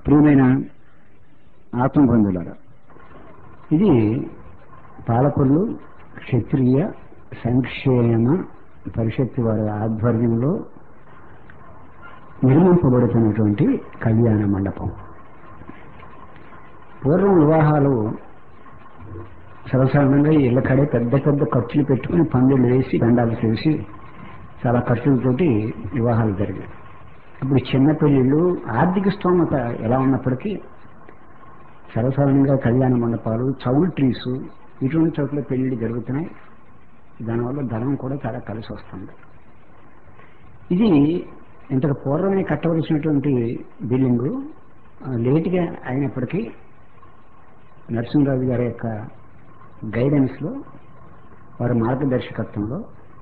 ప్రియమైన ఆత్మబంధువులారా ఇది పాలకొల్లు క్షత్రియ సంక్షేమ పరిషత్తు వారి ఆధ్వర్యంలో నిర్మింపబడుతున్నటువంటి కళ్యాణ మండపం పూర్వం వివాహాలు సర్వసాధారణంగా ఇళ్ల కడే పెద్ద పెద్ద ఖర్చులు పెట్టుకుని పందులు వేసి దండాలు చేసి చాలా ఖర్చులతోటి వివాహాలు జరిగాయి ఇప్పుడు చిన్న పెళ్లిళ్ళు ఆర్థిక స్తోమత ఎలా ఉన్నప్పటికీ సర్వసాధారణంగా కళ్యాణ మండపాలు చౌల్ ట్రీస్ ఇటువంటి చోట్ల పెళ్లిళ్ళు జరుగుతున్నాయి దానివల్ల ధనం కూడా చాలా కలిసి వస్తుంది ఇది ఇంతకు పూర్వమే కట్టవలసినటువంటి బిల్డింగు లేటుగా అయినప్పటికీ నరసింహరాజు గారి యొక్క గైడెన్స్లో వారి మార్గదర్శకత్వంలో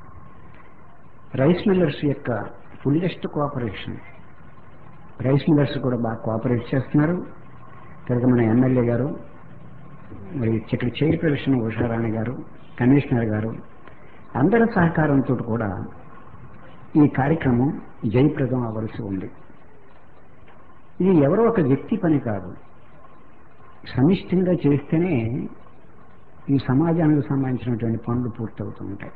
రైస్ మిల్లర్స్ యొక్క ఫుల్లెస్ట్ కోఆపరేషన్ రైస్ మిల్లర్స్ కూడా బాగా కోఆపరేట్ చేస్తున్నారు తర్వాత మన ఎమ్మెల్యే గారు మరి ఇక్కడ చైర్పర్సన్ ఉషారాణి గారు కమిషనర్ గారు అందరి సహకారంతో కూడా ఈ కార్యక్రమం జయప్రదం అవ్వలసి ఉంది ఇది ఎవరో ఒక వ్యక్తి పని కాదు సమిష్టిగా చేస్తేనే ఈ సమాజానికి సంబంధించినటువంటి పనులు పూర్తవుతూ ఉంటాయి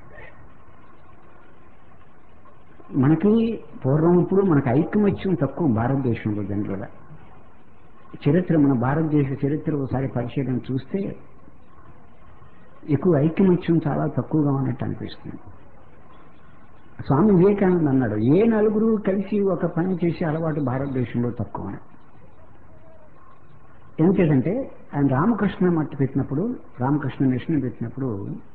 మనకి పూర్వం ఇప్పుడు మనకు ఐక్యమత్యం తక్కువ భారతదేశంలో జనరల్గా చరిత్ర మన భారతదేశ చరిత్ర ఒకసారి పరిశీలన చూస్తే ఎక్కువ ఐక్యమత్యం చాలా తక్కువగా ఉన్నట్టు అనిపిస్తుంది స్వామి వివేకానంద అన్నాడు ఏ నలుగురు కలిసి ఒక పని చేసే అలవాటు భారతదేశంలో తక్కువ ఎందుకంటే ఆయన రామకృష్ణ మట్టి పెట్టినప్పుడు రామకృష్ణ మిషన్ పెట్టినప్పుడు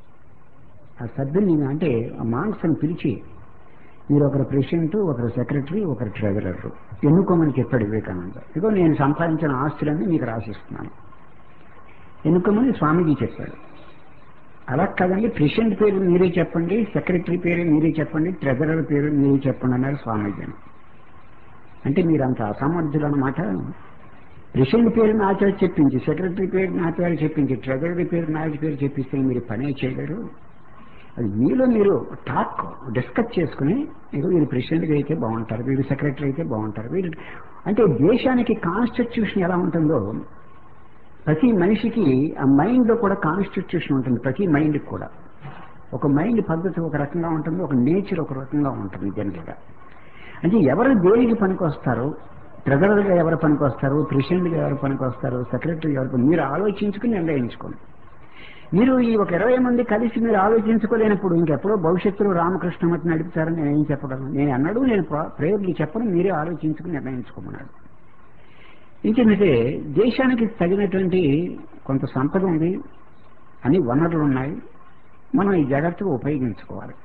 ఆ సభ్యుల్ని అంటే ఆ మాంగ్స్ని పిలిచి మీరు ఒకరు ప్రెసిడెంట్ ఒకరు సెక్రటరీ ఒకరు ట్రెజరర్ ఎన్నుకోమని చెప్పాడు వివేకానంద ఇదిగో నేను సంపాదించిన ఆస్తులన్నీ మీకు రాసిస్తున్నాను ఎన్నుకోమని స్వామీజీ చెప్పాడు అలా కాదండి ప్రెసిడెంట్ పేరు మీరే చెప్పండి సెక్రటరీ పేరు మీరే చెప్పండి ట్రెజరర్ పేరు మీరే చెప్పండి అన్నారు స్వామీజీ అంటే మీరు అంత అసామర్థ్యులు అన్నమాట ప్రెసిడెంట్ పేరు నా చేత చెప్పించి సెక్రటరీ పేరు నా పేరు చెప్పించి ట్రెజరీ పేరు నా పేరు చెప్పిస్తే మీరు పనే చేయలేరు అది మీలో మీరు టాక్ డిస్కస్ చేసుకుని ఇక వీరు ప్రెసిడెంట్గా అయితే బాగుంటారు వీరు సెక్రటరీ అయితే బాగుంటారు వీరు అంటే దేశానికి కాన్స్టిట్యూషన్ ఎలా ఉంటుందో ప్రతి మనిషికి ఆ మైండ్లో కూడా కాన్స్టిట్యూషన్ ఉంటుంది ప్రతి మైండ్కి కూడా ఒక మైండ్ పద్ధతి ఒక రకంగా ఉంటుంది ఒక నేచర్ ఒక రకంగా ఉంటుంది జనరల్గా అంటే ఎవరు దేనికి పనికి వస్తారో ట్రెజరర్గా ఎవరు పనికి వస్తారు ప్రెసిడెంట్గా ఎవరు పనికి వస్తారు సెక్రటరీ ఎవరు పని మీరు ఆలోచించుకుని నిర్ణయించుకోండి మీరు ఈ ఒక ఇరవై మంది కలిసి మీరు ఆలోచించుకోలేనప్పుడు ఇంకెప్పుడో భవిష్యత్తులో రామకృష్ణమూర్తి నడుపుతారని నేను ఏం చెప్పగలను నేను అన్నాడు నేను ప్రేయర్లు చెప్పను మీరే ఆలోచించుకుని నిర్ణయించుకోమన్నాడు ఇంకేంటంటే దేశానికి తగినటువంటి కొంత సంపద ఉంది అన్ని వనరులు ఉన్నాయి మనం ఈ జాగ్రత్తగా ఉపయోగించుకోవాలి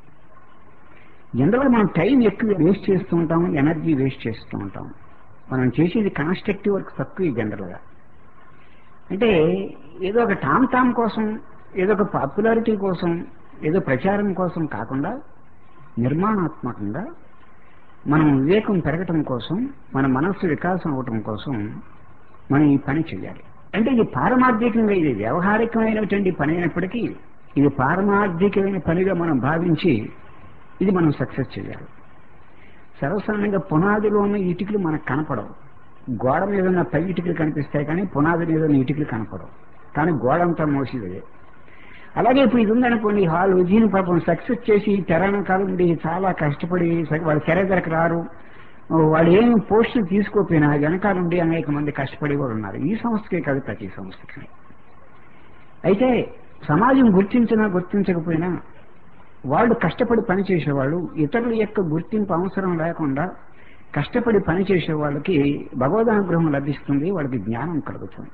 జనరల్గా మనం టైం ఎక్కువ వేస్ట్ చేస్తూ ఉంటాం ఎనర్జీ వేస్ట్ చేస్తూ ఉంటాం మనం చేసేది కన్స్ట్రక్టివ్ వర్క్ తక్కువ జనరల్గా అంటే ఏదో ఒక టామ్ టామ్ కోసం ఏదో ఒక పాపులారిటీ కోసం ఏదో ప్రచారం కోసం కాకుండా నిర్మాణాత్మకంగా మనం వివేకం పెరగటం కోసం మన మనస్సు వికాసం అవటం కోసం మనం ఈ పని చేయాలి అంటే ఇది పారమార్థికంగా ఇది వ్యవహారికమైనటువంటి పని అయినప్పటికీ ఇది పారమార్థికమైన పనిగా మనం భావించి ఇది మనం సక్సెస్ చేయాలి సర్వసాధారణంగా పునాదిలో ఉన్న ఇటుకలు మనకు కనపడవు గోడ మీద ఉన్న పై ఇటుకలు కనిపిస్తాయి కానీ పునాది మీద ఉన్న ఇటుకలు కనపడవు కానీ గోడ అంతా మోసేదే అలాగే ఇప్పుడు ఇది ఉందనుకోండి హాల్ దీని పాపం సక్సెస్ చేసి తెలంగాణ నుండి చాలా కష్టపడి వాళ్ళ తెర దగ్గరకు రారు వాళ్ళు ఏం పోస్టులు తీసుకోకపోయినా వెనకాల నుండి అనేక మంది కష్టపడి కూడా ఉన్నారు ఈ సంస్థకే కాదు ప్రతి సంస్థకి అయితే సమాజం గుర్తించినా గుర్తించకపోయినా వాళ్ళు కష్టపడి పనిచేసేవాళ్ళు ఇతరుల యొక్క గుర్తింపు అవసరం లేకుండా కష్టపడి పనిచేసే వాళ్ళకి భగవదానుగ్రహం లభిస్తుంది వాళ్ళకి జ్ఞానం కలుగుతుంది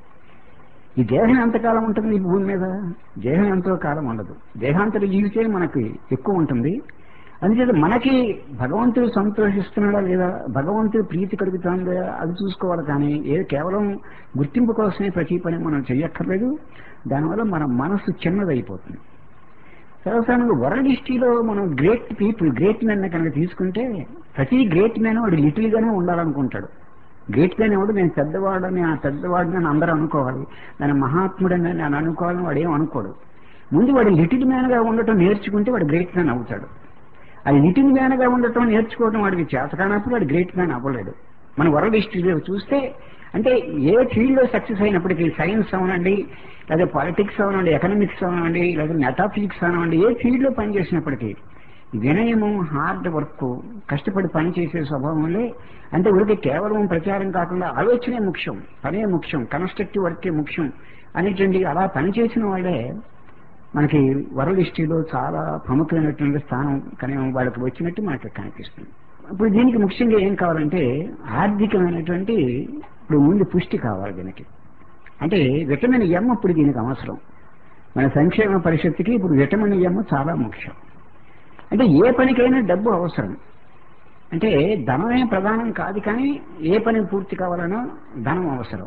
ఈ దేహం ఎంతకాలం ఉంటుంది ఈ భూమి మీద దేహం ఎంతో కాలం ఉండదు దేహాంతర జీవితే మనకి ఎక్కువ ఉంటుంది అందుచేత మనకి భగవంతుడు సంతోషిస్తున్నాడా లేదా భగవంతుడు ప్రీతి కలుగుతుందా అది చూసుకోవాలి కానీ ఏ కేవలం గుర్తింపు కోసమే ప్రతి పని మనం చెయ్యక్కర్లేదు దానివల్ల మన మనస్సు చిన్నదైపోతుంది సర్వసాధారణంగా వరల్డ్ హిస్టరీలో మనం గ్రేట్ పీపుల్ గ్రేట్ మెన్ కనుక తీసుకుంటే ప్రతి గ్రేట్ మ్యాన్ వాడు లిటిల్ గానే ఉండాలనుకుంటాడు గ్రేట్ మ్యాన్ ఎవడు నేను పెద్దవాడని ఆ పెద్దవాడిని అని అందరూ అనుకోవాలి నేను మహాత్ముడని నేను అనుకోవాలని వాడు ఏం అనుకోడు ముందు వాడు లిటిల్ మ్యాన్ గా ఉండటం నేర్చుకుంటే వాడు గ్రేట్ మ్యాన్ అవుతాడు అది లిటిల్ మ్యాన్ గా ఉండటం నేర్చుకోవడం వాడికి చేత కానప్పుడు వాడు గ్రేట్ మ్యాన్ అవ్వలేడు మన వరల్డ్ హిస్టరీలో చూస్తే అంటే ఏ ఫీల్డ్ లో సక్సెస్ అయినప్పటికీ సైన్స్ అవనండి లేదా పాలిటిక్స్ అవనండి ఎకనామిక్స్ అవనండి లేదా మెటాఫిజిక్స్ అవనండి ఏ ఫీల్డ్ లో పనిచేసినప్పటికీ వినయము హార్డ్ వర్క్ కష్టపడి పని చేసే స్వభావంలో అంటే ఊరికి కేవలం ప్రచారం కాకుండా ఆలోచనే ముఖ్యం పనే ముఖ్యం కన్స్ట్రక్టివ్ వర్కే ముఖ్యం అనేటువంటి అలా పనిచేసిన వాళ్ళే మనకి వరల్డ్ హిస్టరీలో చాలా ప్రముఖమైనటువంటి స్థానం కానీ వాళ్ళకి వచ్చినట్టు మనకి కనిపిస్తుంది ఇప్పుడు దీనికి ముఖ్యంగా ఏం కావాలంటే ఆర్థికమైనటువంటి ఇప్పుడు ముందు పుష్టి కావాలి దీనికి అంటే విటమిన్ ఎం ఇప్పుడు దీనికి అవసరం మన సంక్షేమ పరిషత్తుకి ఇప్పుడు విటమిన్ ఎం చాలా ముఖ్యం అంటే ఏ పనికైనా డబ్బు అవసరం అంటే ధనమే ప్రధానం కాదు కానీ ఏ పని పూర్తి కావాలన్నా ధనం అవసరం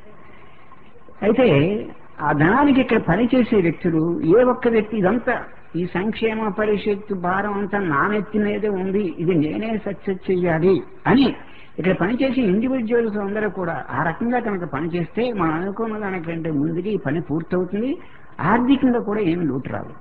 అయితే ఆ ధనానికి ఇక్కడ పనిచేసే వ్యక్తులు ఏ ఒక్క వ్యక్తి ఇదంతా ఈ సంక్షేమ పరిషత్తు భారం అంతా నా నెత్తి మీదే ఉంది ఇది నేనే సక్సెస్ చెయ్యాలి అని ఇక్కడ పనిచేసే ఇండివిజువల్స్ అందరూ కూడా ఆ రకంగా కనుక పనిచేస్తే మనం అనుకున్న దానికంటే ముందుకి ఈ పని పూర్తవుతుంది ఆర్థికంగా కూడా ఏమి లోటు రాదు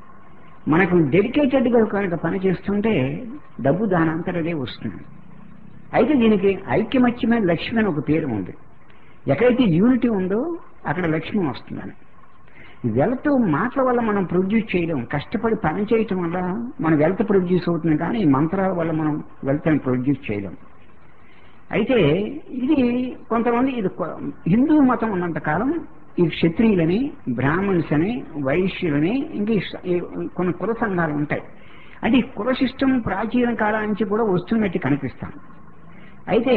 మనకు డెడికేటెడ్ గా కనుక పని చేస్తుంటే డబ్బు దాని అంతటదే వస్తుంది అయితే దీనికి ఐక్యమత్యమైన లక్ష్మి అని ఒక పేరు ఉంది ఎక్కడైతే యూనిటీ ఉందో అక్కడ లక్ష్మి వస్తుందని వెల్త్ మాటల వల్ల మనం ప్రొడ్యూస్ చేయలేం కష్టపడి పని చేయటం వల్ల మన వెల్త్ ప్రొడ్యూస్ అవుతుంది కానీ మంత్రాల వల్ల మనం వెల్త్ అని ప్రొడ్యూస్ చేయలేం అయితే ఇది కొంతమంది ఇది కొ- హిందూ మతం ఉన్నంత కాలం ఈ క్షత్రియులని బ్రాహ్మణ్స్ అని వైశ్యులని ఇంకా ఈ స- ఈ కొన్ని కుల సంఘాలు ఉంటాయి అంటే ఈ కుల సిస్టమ్ ప్రాచీన కాలం నుంచి కూడా వస్తున్నట్టు కనిపిస్తాం అయితే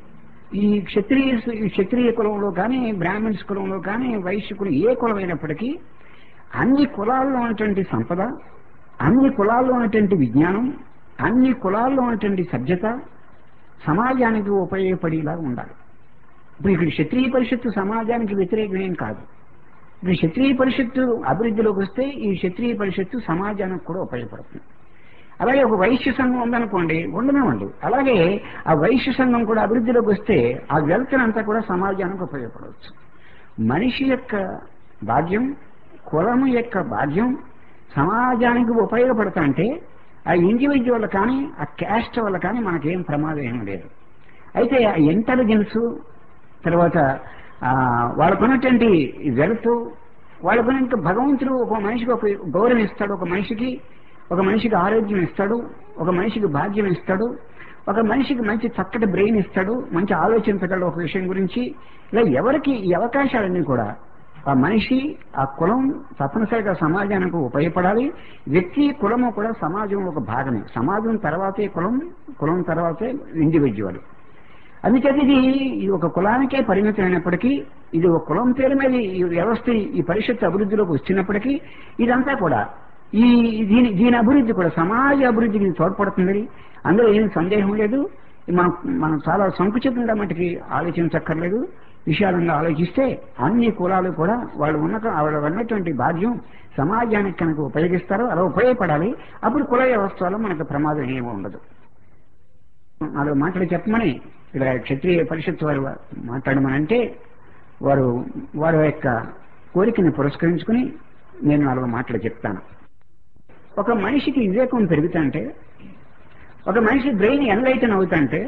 ఈ క్షత్రియ ఈ క్షత్రియ కులంలో కానీ బ్రాహ్మణ్స్ కులంలో కానీ వైశ్య కులం ఏ కులమైనప్పటికీ అన్ని కులాల్లో ఉన్నటువంటి సంపద అన్ని కులాల్లో ఉన్నటువంటి విజ్ఞానం అన్ని కులాల్లో ఉన్నటువంటి సభ్యత సమాజానికి ఉపయోగపడేలా ఉండాలి ఇప్పుడు ఇక్కడ క్షత్రియ పరిషత్తు సమాజానికి వ్యతిరేకమేం కాదు ఇప్పుడు క్షత్రియ పరిషత్తు అభివృద్ధిలోకి వస్తే ఈ క్షత్రియ పరిషత్తు సమాజానికి కూడా ఉపయోగపడుతుంది అలాగే ఒక వైశ్య సంఘం ఉందనుకోండి ఉండనివ్వండి అలాగే ఆ వైశ్య సంఘం కూడా అభివృద్ధిలోకి వస్తే ఆ వెల్త్ అంతా కూడా సమాజానికి ఉపయోగపడవచ్చు మనిషి యొక్క భాగ్యం కులము యొక్క భాగ్యం సమాజానికి ఉపయోగపడతా అంటే ఆ ఇండివిజువల్ కానీ ఆ క్యాస్ట్ వల్ల కానీ మనకేం ప్రమాదం ఏం లేదు అయితే ఆ ఇంటెలిజెన్స్ తర్వాత ఆ, వాళ్ళకున్నటువంటి వెలుతు వాళ్ళకున్న భగవంతుడు ఒక మనిషికి ఒక గౌరవం ఇస్తాడు ఒక మనిషికి ఒక మనిషికి ఆరోగ్యం ఇస్తాడు ఒక మనిషికి భాగ్యం ఇస్తాడు ఒక మనిషికి మంచి చక్కటి బ్రెయిన్ ఇస్తాడు మంచి ఆలోచించగలడు ఒక విషయం గురించి ఇలా ఎవరికి ఈ అవకాశాలన్నీ కూడా ఆ మనిషి ఆ కులం తప్పనిసరిగా సమాజానికి ఉపయోగపడాలి వ్యక్తి కులము కూడా సమాజం ఒక భాగమే సమాజం తర్వాతే కులం కులం తర్వాతే ఇండివిజువల్ అందుచేత ఇది ఇది ఒక కులానికే పరిమితమైనప్పటికీ ఇది ఒక కులం పేరు మీద ఈ వ్యవస్థ ఈ పరిషత్ అభివృద్ధిలోకి వచ్చినప్పటికీ ఇదంతా కూడా ఈ దీని దీని అభివృద్ధి కూడా సమాజ అభివృద్ధికి ఇది తోడ్పడుతుంది అందులో ఏం సందేహం లేదు మనం మనం చాలా సంకుచితంగా మటుకి ఆలోచించక్కర్లేదు విశాలంగా ఆలోచిస్తే అన్ని కులాలు కూడా వాళ్ళు ఉన్న వాళ్ళు ఉన్నటువంటి భాగ్యం సమాజానికి కనుక ఉపయోగిస్తారో అలా ఉపయోగపడాలి అప్పుడు కుల వ్యవస్థ వల్ల మనకు ప్రమాదం ఏమీ ఉండదు నాలుగు మాటలు చెప్పమని ఇలా క్షత్రియ పరిషత్ వారు మాట్లాడమనంటే వారు వారి యొక్క కోరికని పురస్కరించుకుని నేను నాలుగు మాటలు చెప్తాను ఒక మనిషికి వివేకం పెరుగుతుంటే ఒక మనిషి బ్రెయిన్ ఎన్లైటన్ అవుతుంటే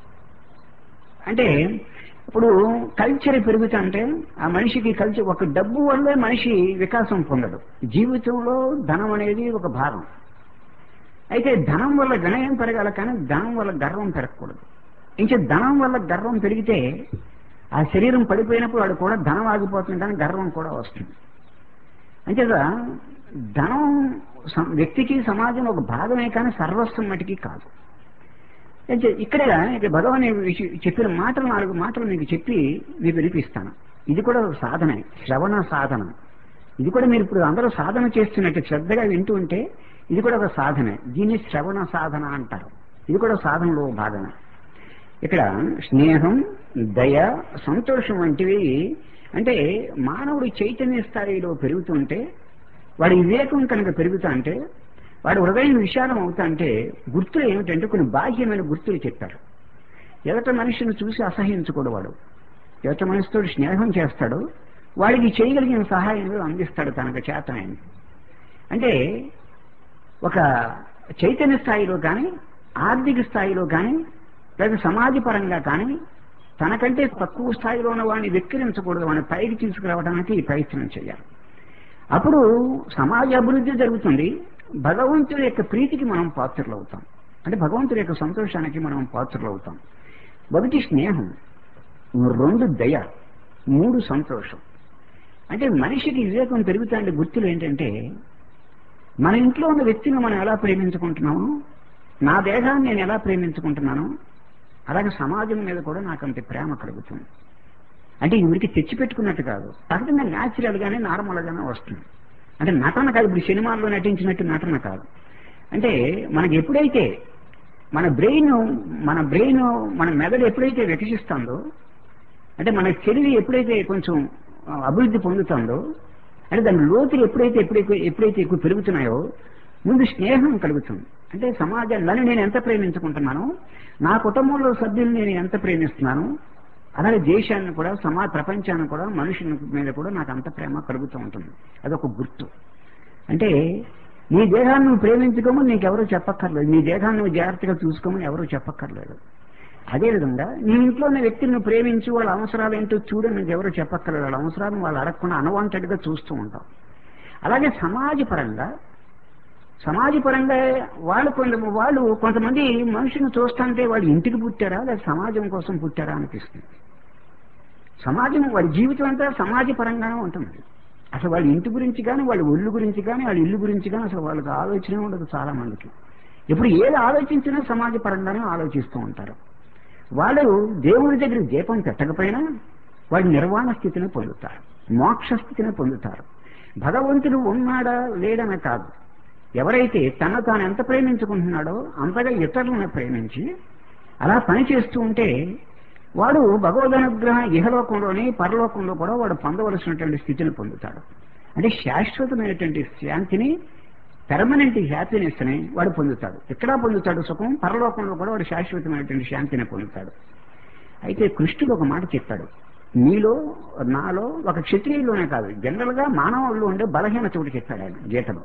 అంటే ఇప్పుడు కల్చర్ పెరుగుతుంటే ఆ మనిషికి కల్చర్ ఒక డబ్బు వల్లే మనిషి వికాసం పొందడు జీవితంలో ధనం అనేది ఒక భాగం అయితే ధనం వల్ల వినయం పెరగాలి కానీ ధనం వల్ల గర్వం పెరగకూడదు ఇంకా ధనం వల్ల గర్వం పెరిగితే ఆ శరీరం పడిపోయినప్పుడు వాడు కూడా ధనం ఆగిపోతుంది కానీ గర్వం కూడా వస్తుంది అంచేత ధనం సం- వ్యక్తికి సమాజం ఒక భాగమే కానీ సర్వస్వం మటుకి కాదు అయితే ఇక్కడ ఇక్కడ భగవాన్ విష- చెప్పిన మాటలు నాలుగు మాటలు మీకు చెప్పి మీకు వినిపిస్తాను ఇది కూడా ఒక సాధనే శ్రవణ సాధన ఇది కూడా మీరు ఇప్పుడు అందరూ సాధన చేస్తున్నట్టు శ్రద్ధగా వింటూ ఉంటే ఇది కూడా ఒక సాధనే దీన్ని శ్రవణ సాధన అంటారు ఇది కూడా సాధనలో భాగమే ఇక్కడ స్నేహం దయ సంతోషం వంటివి అంటే మానవుడి చైతన్య స్థాయిలో పెరుగుతుంటే వాడి వివేకం కనుక పెరుగుతా అంటే వాడి హృదయం విశాలం అవుతా అంటే గుర్తులు ఏమిటంటే కొన్ని బాహ్యమైన గుర్తులు చెప్పారు ఎదట మనిషిని చూసి అసహించుకోడు వాడు ఎదట మనిషితో స్నేహం చేస్తాడు వాడికి చేయగలిగిన సహాయం అందిస్తాడు తనకు చేత అంటే ఒక చైతన్య స్థాయిలో కానీ ఆర్థిక స్థాయిలో కానీ లేదా సమాజపరంగా కానీ తనకంటే తక్కువ స్థాయిలో ఉన్న వాడిని వెక్కిరించకూడదు వాడిని పైకి తీసుకురావడానికి ప్రయత్నం చేయాలి అప్పుడు సమాజ అభివృద్ధి జరుగుతుంది భగవంతుడి యొక్క ప్రీతికి మనం పాత్రలు అవుతాం అంటే భగవంతుడి యొక్క సంతోషానికి మనం పాత్రలు అవుతాం మొదటి స్నేహం రెండు దయ మూడు సంతోషం అంటే మనిషికి వివేకం పెరుగుతాండే గుర్తులు ఏంటంటే మన ఇంట్లో ఉన్న వ్యక్తిని మనం ఎలా ప్రేమించుకుంటున్నాము నా దేహాన్ని నేను ఎలా ప్రేమించుకుంటున్నాను అలాగే సమాజం మీద కూడా నాకు అంత ప్రేమ కలుగుతుంది అంటే ఇది ఊరికి తెచ్చిపెట్టుకున్నట్టు కాదు సహజంగా న్యాచురల్ గానే నార్మల్ గానే వస్తుంది అంటే నటన కాదు ఇప్పుడు సినిమాల్లో నటించినట్టు నటన కాదు అంటే మనకి ఎప్పుడైతే మన బ్రెయిన్ మన బ్రెయిన్ మన మెదడు ఎప్పుడైతే వికసిస్తుందో అంటే మన తెలివి ఎప్పుడైతే కొంచెం అభివృద్ధి పొందుతుందో అంటే దాని లోతులు ఎప్పుడైతే ఎప్పుడైతే ఎప్పుడైతే ఎక్కువ పెరుగుతున్నాయో ముందు స్నేహం కలుగుతుంది అంటే సమాజాన్ని నేను ఎంత ప్రేమించుకుంటున్నాను నా కుటుంబంలో సభ్యులు నేను ఎంత ప్రేమిస్తున్నాను అలాగే దేశాన్ని కూడా సమా ప్రపంచాన్ని కూడా మనుషుల మీద కూడా నాకు అంత ప్రేమ కలుగుతూ ఉంటుంది అదొక గుర్తు అంటే నీ దేహాన్ని నువ్వు ప్రేమించుకోమని నీకెవరూ చెప్పక్కర్లేదు నీ దేహాన్ని నువ్వు జాగ్రత్తగా చూసుకోమని ఎవరూ చెప్పక్కర్లేదు అదేవిధంగా నీ ఇంట్లో ఉన్న వ్యక్తిని నువ్వు ప్రేమించి వాళ్ళ అవసరాలు ఏంటో చూడని నీకు ఎవరూ చెప్పక్కర్లేదు వాళ్ళ అవసరాలను వాళ్ళు అడగకుండా అన్వాంటెడ్ గా చూస్తూ ఉంటాం అలాగే సమాజపరంగా సమాజపరంగా వాళ్ళు కొంత వాళ్ళు కొంతమంది మనుషుని చూస్తుంటే వాళ్ళు ఇంటికి పుట్టారా లేదా సమాజం కోసం పుట్టారా అనిపిస్తుంది సమాజం వాళ్ళ జీవితం అంతా సమాజపరంగానే ఉంటుంది అసలు వాళ్ళ ఇంటి గురించి కానీ వాళ్ళ ఒళ్ళు గురించి కానీ వాళ్ళ ఇల్లు గురించి కానీ అసలు వాళ్ళకి ఆలోచనే ఉండదు చాలా మందికి ఇప్పుడు ఏది ఆలోచించినా సమాజపరంగానే ఆలోచిస్తూ ఉంటారు వాళ్ళు దేవుడి దగ్గర దీపం పెట్టకపోయినా వాళ్ళు నిర్వాణ స్థితిని పొందుతారు మోక్ష స్థితిని పొందుతారు భగవంతుడు ఉన్నాడా లేడనే కాదు ఎవరైతే తన తాను ఎంత ప్రేమించుకుంటున్నాడో అంతగా ఇతరులను ప్రేమించి అలా పని చేస్తూ ఉంటే వాడు భగవదనుగ్రహం ఇహలోకంలోని పరలోకంలో కూడా వాడు పొందవలసినటువంటి స్థితిని పొందుతాడు అంటే శాశ్వతమైనటువంటి శాంతిని పెర్మనెంట్ హ్యాపీనెస్ ని వాడు పొందుతాడు ఎక్కడా పొందుతాడు సుఖం పరలోకంలో కూడా వాడు శాశ్వతమైనటువంటి శాంతిని పొందుతాడు అయితే కృష్ణుడు ఒక మాట చెప్పాడు నీలో నాలో ఒక క్షత్రియుల్లోనే కాదు జనరల్ గా మానవుల్లో ఉండే బలహీన చోటు చెప్పాడు ఆయన గీతలో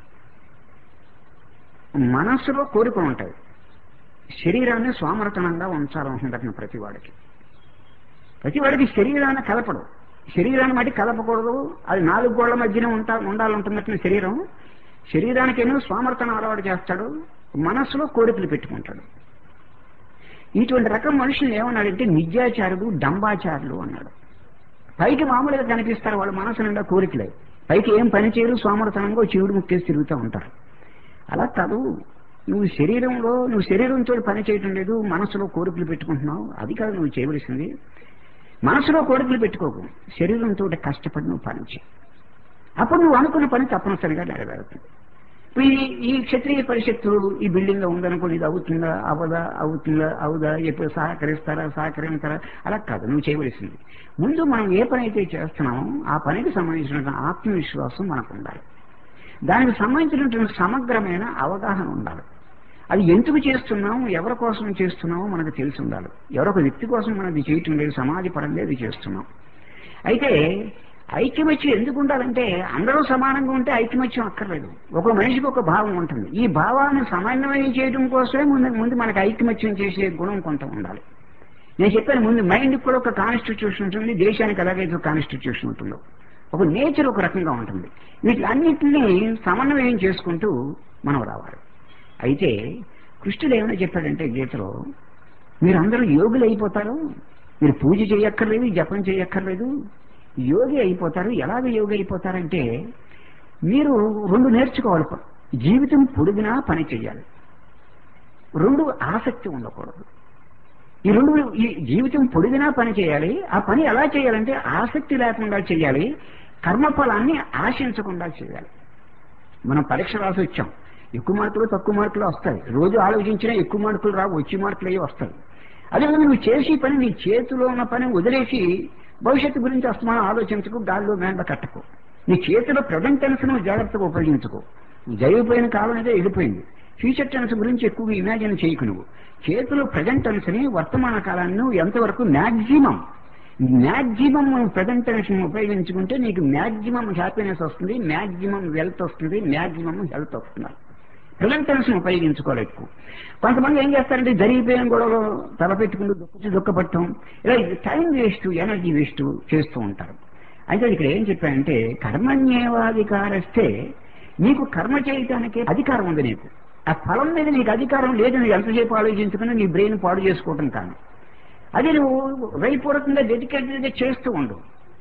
మనస్సులో కోరికలు ఉంటాయి శరీరాన్ని స్వామర్థనంగా ఉంచాలనుకుంటున్న ప్రతి వాడికి ప్రతి వాడికి శరీరాన్ని కలపడు శరీరాన్ని మట్టి కలపకూడదు అది నాలుగు గోళ్ల మధ్యన ఉంటా ఉండాలంటున్నట్టు శరీరం శరీరానికేమో స్వామర్థనం అలవాటు చేస్తాడు మనస్సులో కోరికలు పెట్టుకుంటాడు ఇటువంటి రకం మనుషులు ఏమన్నాడంటే నిత్యాచారుడు డంబాచారులు అన్నాడు పైకి మామూలుగా కనిపిస్తారు వాళ్ళ మనసు నిండా కోరికలే పైకి ఏం పని చేయరు స్వామర్థనంగా చెవుడు ముక్కేసి తిరుగుతూ ఉంటారు అలా కాదు నువ్వు శరీరంలో నువ్వు శరీరంతో పని చేయటం లేదు మనసులో కోరికలు పెట్టుకుంటున్నావు అది కాదు నువ్వు చేయవలసింది మనసులో కోరికలు పెట్టుకోకు శరీరంతో కష్టపడి నువ్వు పని చేయి అప్పుడు నువ్వు అనుకున్న పని తప్పనిసరిగా నెరవేరుతుంది ఈ ఈ క్షత్రియ పరిషత్తు ఈ బిల్డింగ్ లో ఉందనుకోండి ఇది అవుతుందా అవదా అవుతుందా అవుదా ఎప్పుడు సహకరిస్తారా సహకరించారా అలా కాదు నువ్వు చేయవలసింది ముందు మనం ఏ పని అయితే చేస్తున్నామో ఆ పనికి సంబంధించిన ఆత్మవిశ్వాసం మనకు ఉండాలి దానికి సంబంధించినటువంటి సమగ్రమైన అవగాహన ఉండాలి అది ఎందుకు చేస్తున్నాం ఎవరి కోసం చేస్తున్నామో మనకు తెలిసి ఉండాలి ఎవరొక వ్యక్తి కోసం మనం ఇది చేయటం లేదు సమాజపరంగా ఇది చేస్తున్నాం అయితే ఐక్యమత్యం ఎందుకు ఉండాలంటే అందరూ సమానంగా ఉంటే ఐక్యమత్యం అక్కర్లేదు ఒక మనిషికి ఒక భావం ఉంటుంది ఈ భావాన్ని సమన్వయం చేయడం కోసమే ముందు ముందు మనకు ఐక్యమత్యం చేసే గుణం కొంత ఉండాలి నేను చెప్పాను ముందు మైండ్కి కూడా ఒక కాన్స్టిట్యూషన్ ఉంటుంది దేశానికి అలాగైతే ఒక కాన్స్టిట్యూషన్ ఉంటుందో ఒక నేచర్ ఒక రకంగా ఉంటుంది వీటిలన్నింటినీ సమన్వయం చేసుకుంటూ మనం రావాలి అయితే కృష్ణుడు ఏమైనా చెప్పాడంటే గీతలో మీరందరూ యోగులు అయిపోతారు మీరు పూజ చేయక్కర్లేదు జపం చేయక్కర్లేదు యోగి అయిపోతారు ఎలాగ యోగి అయిపోతారంటే మీరు రెండు నేర్చుకోవాలి జీవితం పొడిగినా పని చేయాలి రెండు ఆసక్తి ఉండకూడదు ఈ రెండు ఈ జీవితం పొడిగినా పని చేయాలి ఆ పని ఎలా చేయాలంటే ఆసక్తి లేకుండా చేయాలి కర్మఫలాన్ని ఆశించకుండా చేయాలి మనం పరీక్ష రాసి వచ్చాం ఎక్కువ మార్కులు తక్కువ మార్కులు వస్తాయి రోజు ఆలోచించినా ఎక్కువ మార్కులు రావు వచ్చి మార్కులు అయ్యి వస్తాయి అదేవిధంగా నువ్వు చేసే పని నీ చేతిలో ఉన్న పని వదిలేసి భవిష్యత్తు గురించి అస్తమానం ఆలోచించకు గాల్లో మేండ కట్టకు నీ చేతిలో ప్రజెంట్ టెన్స్ నువ్వు జాగ్రత్తగా ఉపయోగించుకో జరిగిపోయిన కాలం అయితే వెళ్ళిపోయింది ఫ్యూచర్ టెన్స్ గురించి ఎక్కువగా ఇమాజిన్ చేయకు నువ్వు చేతిలో ప్రజెంట్ టెన్స్ ని వర్తమాన కాలాన్ని నువ్వు ఎంతవరకు మ్యాక్సిమం మ్యాక్సిమం ప్రజెంట్ టెన్స్ ఉపయోగించుకుంటే నీకు మ్యాక్సిమం హ్యాపీనెస్ వస్తుంది మ్యాక్సిమం వెల్త్ వస్తుంది మ్యాక్సిమం హెల్త్ వస్తుంది ప్రివెంటెన్స్ ఉపయోగించుకోవాలి ఎక్కువ కొంతమంది ఏం చేస్తారంటే జరిగిపోయిన గొడవలు తలపెట్టుకుని దుఃఖించి దుఃఖపట్టడం ఇలా టైం వేస్ట్ ఎనర్జీ వేస్ట్ చేస్తూ ఉంటారు అయితే ఇక్కడ ఏం చెప్పానంటే కర్మణ్యేవాధికారస్తే నీకు కర్మ చేయటానికి అధికారం ఉంది నీకు ఆ ఫలం మీద నీకు అధికారం లేదు నువ్వు ఎంతసేపు ఆలోచించుకుని నీ బ్రెయిన్ పాడు చేసుకోవటం కాను అది నువ్వు హృదయపూర్వకంగా డెడికేటెడ్గా చేస్తూ ఉండు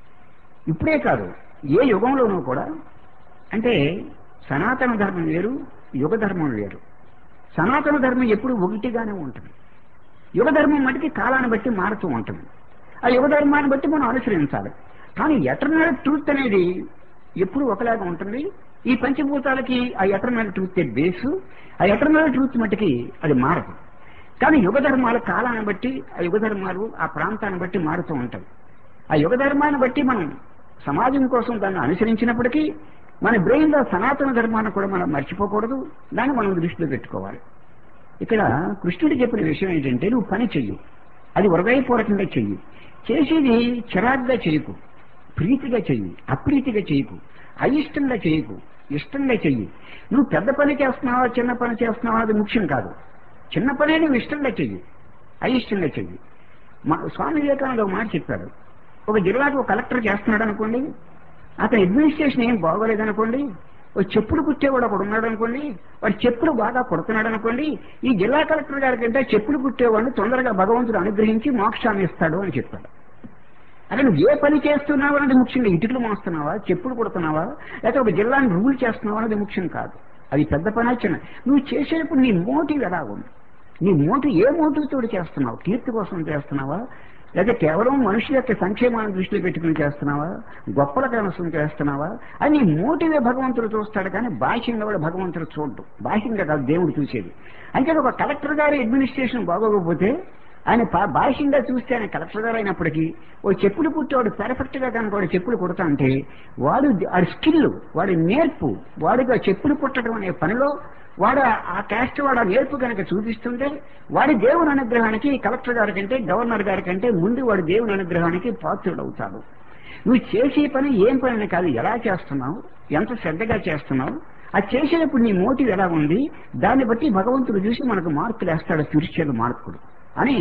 ఇప్పుడే కాదు ఏ యుగంలోనూ కూడా అంటే సనాతన ధర్మం వేరు యుగ ధర్మం వేరు సనాతన ధర్మం ఎప్పుడు ఒకటిగానే ఉంటుంది యుగ ధర్మం మటుకి కాలాన్ని బట్టి మారుతూ ఉంటుంది ఆ యుగ ధర్మాన్ని బట్టి మనం అనుసరించాలి కానీ ఎటర్నల్ ట్రూత్ అనేది ఎప్పుడు ఒకలాగా ఉంటుంది ఈ పంచభూతాలకి ఆ ఎటర్నల్ ట్రూత్ బేసు ఆ ఎటర్నల్ ట్రూత్ మటుకి అది మారదు కానీ యుగ ధర్మాలు కాలాన్ని బట్టి ఆ యుగ ధర్మాలు ఆ ప్రాంతాన్ని బట్టి మారుతూ ఉంటాయి ఆ యుగ ధర్మాన్ని బట్టి మనం సమాజం కోసం దాన్ని అనుసరించినప్పటికీ మన బ్రెయిన్లో సనాతన ధర్మాన్ని కూడా మనం మర్చిపోకూడదు దాన్ని మనం దృష్టిలో పెట్టుకోవాలి ఇక్కడ కృష్ణుడు చెప్పిన విషయం ఏంటంటే నువ్వు పని చెయ్యి అది హృదయపూర్వకంగా చెయ్యి చేసేది చిరాగ్గా చేయకు ప్రీతిగా చెయ్యి అప్రీతిగా చేయకు అయిష్టంగా చేయకు ఇష్టంగా చెయ్యి నువ్వు పెద్ద పని చేస్తున్నావా చిన్న పని చేస్తున్నావా అది ముఖ్యం కాదు చిన్న పనే నువ్వు ఇష్టంగా చెయ్యి అయిష్టంగా చెయ్యి మా స్వామి వివేకానంద ఒక మాట చెప్పాడు ఒక జిల్లాకు ఒక కలెక్టర్ చేస్తున్నాడు అనుకోండి అతని అడ్మినిస్ట్రేషన్ ఏం బాగోలేదనుకోండి ఒక చెప్పులు కుట్టేవాడు ఒకడు ఉన్నాడు అనుకోండి వాడు చెప్పులు బాగా కుడుతున్నాడు అనుకోండి ఈ జిల్లా కలెక్టర్ గారి కంటే చెప్పులు కుట్టేవాడిని తొందరగా భగవంతుడు అనుగ్రహించి మోక్షాన్ని ఇస్తాడు అని చెప్పాడు అక్కడ నువ్వు ఏ పని చేస్తున్నావు అనేది ముఖ్యంగా ఇటుకలు మోస్తున్నావా చెప్పులు కుడుతున్నావా లేకపోతే ఒక జిల్లాని రూల్ చేస్తున్నావా అనేది ముఖ్యం కాదు అది పెద్ద పని చిన్న నువ్వు చేసేటప్పుడు నీ మోటివ్ ఎలా ఉంది నీ మోటివ్ ఏ మోటివ్ తోటి చేస్తున్నావు కీర్తి కోసం చేస్తున్నావా లేదా కేవలం మనుషుల యొక్క సంక్షేమాన్ని దృష్టిలో పెట్టుకుని చేస్తున్నావా గొప్పల కోసం చేస్తున్నావా అని నీ మోటివే భగవంతుడు చూస్తాడు కానీ బాహ్యంగా కూడా భగవంతుడు చూడ్డు బాహ్యంగా కాదు దేవుడు చూసేది అంటే ఒక కలెక్టర్ గారి అడ్మినిస్ట్రేషన్ బాగోకపోతే ఆయన బాహ్యంగా చూస్తే ఆయన కలెక్టర్ గారు అయినప్పటికీ ఓ చెప్పులు పుట్టేవాడు పెర్ఫెక్ట్ గా కనుక వాడు చెప్పులు కుడతా అంటే వాడు వాడి స్కిల్ వాడి నేర్పు వాడికి ఆ చెప్పులు పుట్టడం అనే పనిలో వాడు ఆ క్యాస్ట్ వాడు ఆ నేర్పు కనుక చూపిస్తుంటే వాడి దేవుని అనుగ్రహానికి కలెక్టర్ గారి కంటే గవర్నర్ గారి కంటే ముందు వాడి దేవుని అనుగ్రహానికి పాత్రుడవుతాడు నువ్వు చేసే పని ఏం పని కాదు ఎలా చేస్తున్నావు ఎంత శ్రద్ధగా చేస్తున్నావు అది చేసేటప్పుడు నీ మోటివ్ ఎలా ఉంది దాన్ని బట్టి భగవంతుడు చూసి మనకు మార్కులు వేస్తాడు స్పిరిచువల్ మార్కుడు అని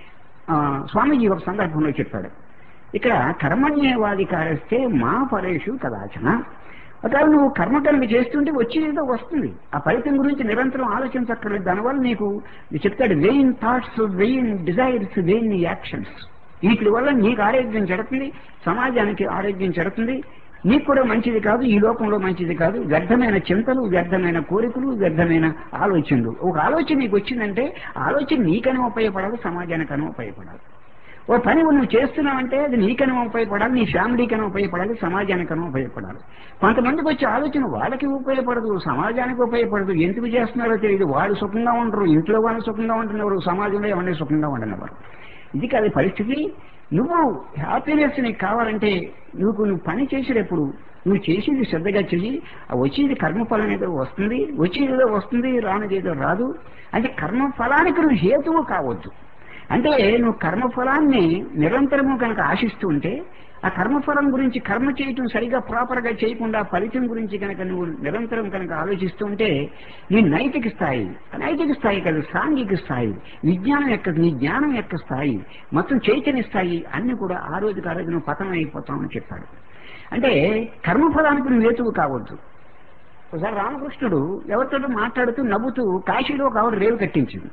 స్వామీజీ ఒక సందర్భంలో చెప్పాడు ఇక్కడ కర్మణ్యవాధికారస్తే మా ఫలేషు కదాచన ఒకవేళ నువ్వు కర్మ కనుక చేస్తుంటే వచ్చేదో వస్తుంది ఆ ఫలితం గురించి నిరంతరం ఆలోచించక్కర్లేదు దానివల్ల నీకు చెప్తాడు vain thoughts vain desires vain actions వీటి వల్ల నీకు ఆరోగ్యం జరుగుతుంది సమాజానికి ఆరోగ్యం జరుగుతుంది నీకు కూడా మంచిది కాదు ఈ లోకంలో మంచిది కాదు వ్యర్థమైన చింతలు వ్యర్థమైన కోరికలు వ్యర్థమైన ఆలోచనలు ఒక ఆలోచన నీకు వచ్చిందంటే ఆలోచన నీకని ఉపయోగపడాలి సమాజానికని ఉపయోగపడాలి ఓ పని నువ్వు చేస్తున్నావంటే అది నీకని ఉపయోగపడాలి నీ ఫ్యామిలీకని ఉపయోగపడాలి సమాజానికని ఉపయోగపడాలి కొంతమందికి వచ్చే ఆలోచన వాళ్ళకి ఉపయోగపడదు సమాజానికి ఉపయోగపడదు ఎందుకు చేస్తున్నారో తెలియదు వాళ్ళు సుఖంగా ఉండరు ఇంట్లో వాళ్ళు సుఖంగా ఉంటున్నవారు సమాజంలో ఎవరిని సుఖంగా ఉండనివారు ఇది కాదు పరిస్థితి నువ్వు హ్యాపీనెస్ నీకు కావాలంటే నువ్వు నువ్వు పని చేసేటప్పుడు నువ్వు చేసేది శ్రద్ధగా చెయ్యి ఆ వచ్చేది కర్మఫలం ఏదో వస్తుంది వచ్చేది ఏదో వస్తుంది రానిది ఏదో రాదు అంటే కర్మఫలానికి నువ్వు హేతువు కావద్దు అంటే నువ్వు కర్మఫలాన్ని నిరంతరము కనుక ఆశిస్తూ ఉంటే ఆ కర్మఫలం గురించి కర్మ చేయటం సరిగా ప్రాపర్ గా చేయకుండా ఫలితం గురించి కనుక నువ్వు నిరంతరం కనుక ఆలోచిస్తూ ఉంటే నీ నైతిక స్థాయి నైతిక స్థాయి కాదు సాంఘిక స్థాయి విజ్ఞానం యొక్క నీ జ్ఞానం యొక్క స్థాయి మొత్తం చైతన్య స్థాయి అన్ని కూడా ఆ రోజుకి ఆ రోజు నువ్వు పతనం అయిపోతామని చెప్పాడు అంటే కర్మఫలానికి నువ్వు హేతువు కావద్దు ఒకసారి రామకృష్ణుడు ఎవరితో మాట్లాడుతూ నవ్వుతూ కాశీలో ఒక ఆవిడ రేవు కట్టించింది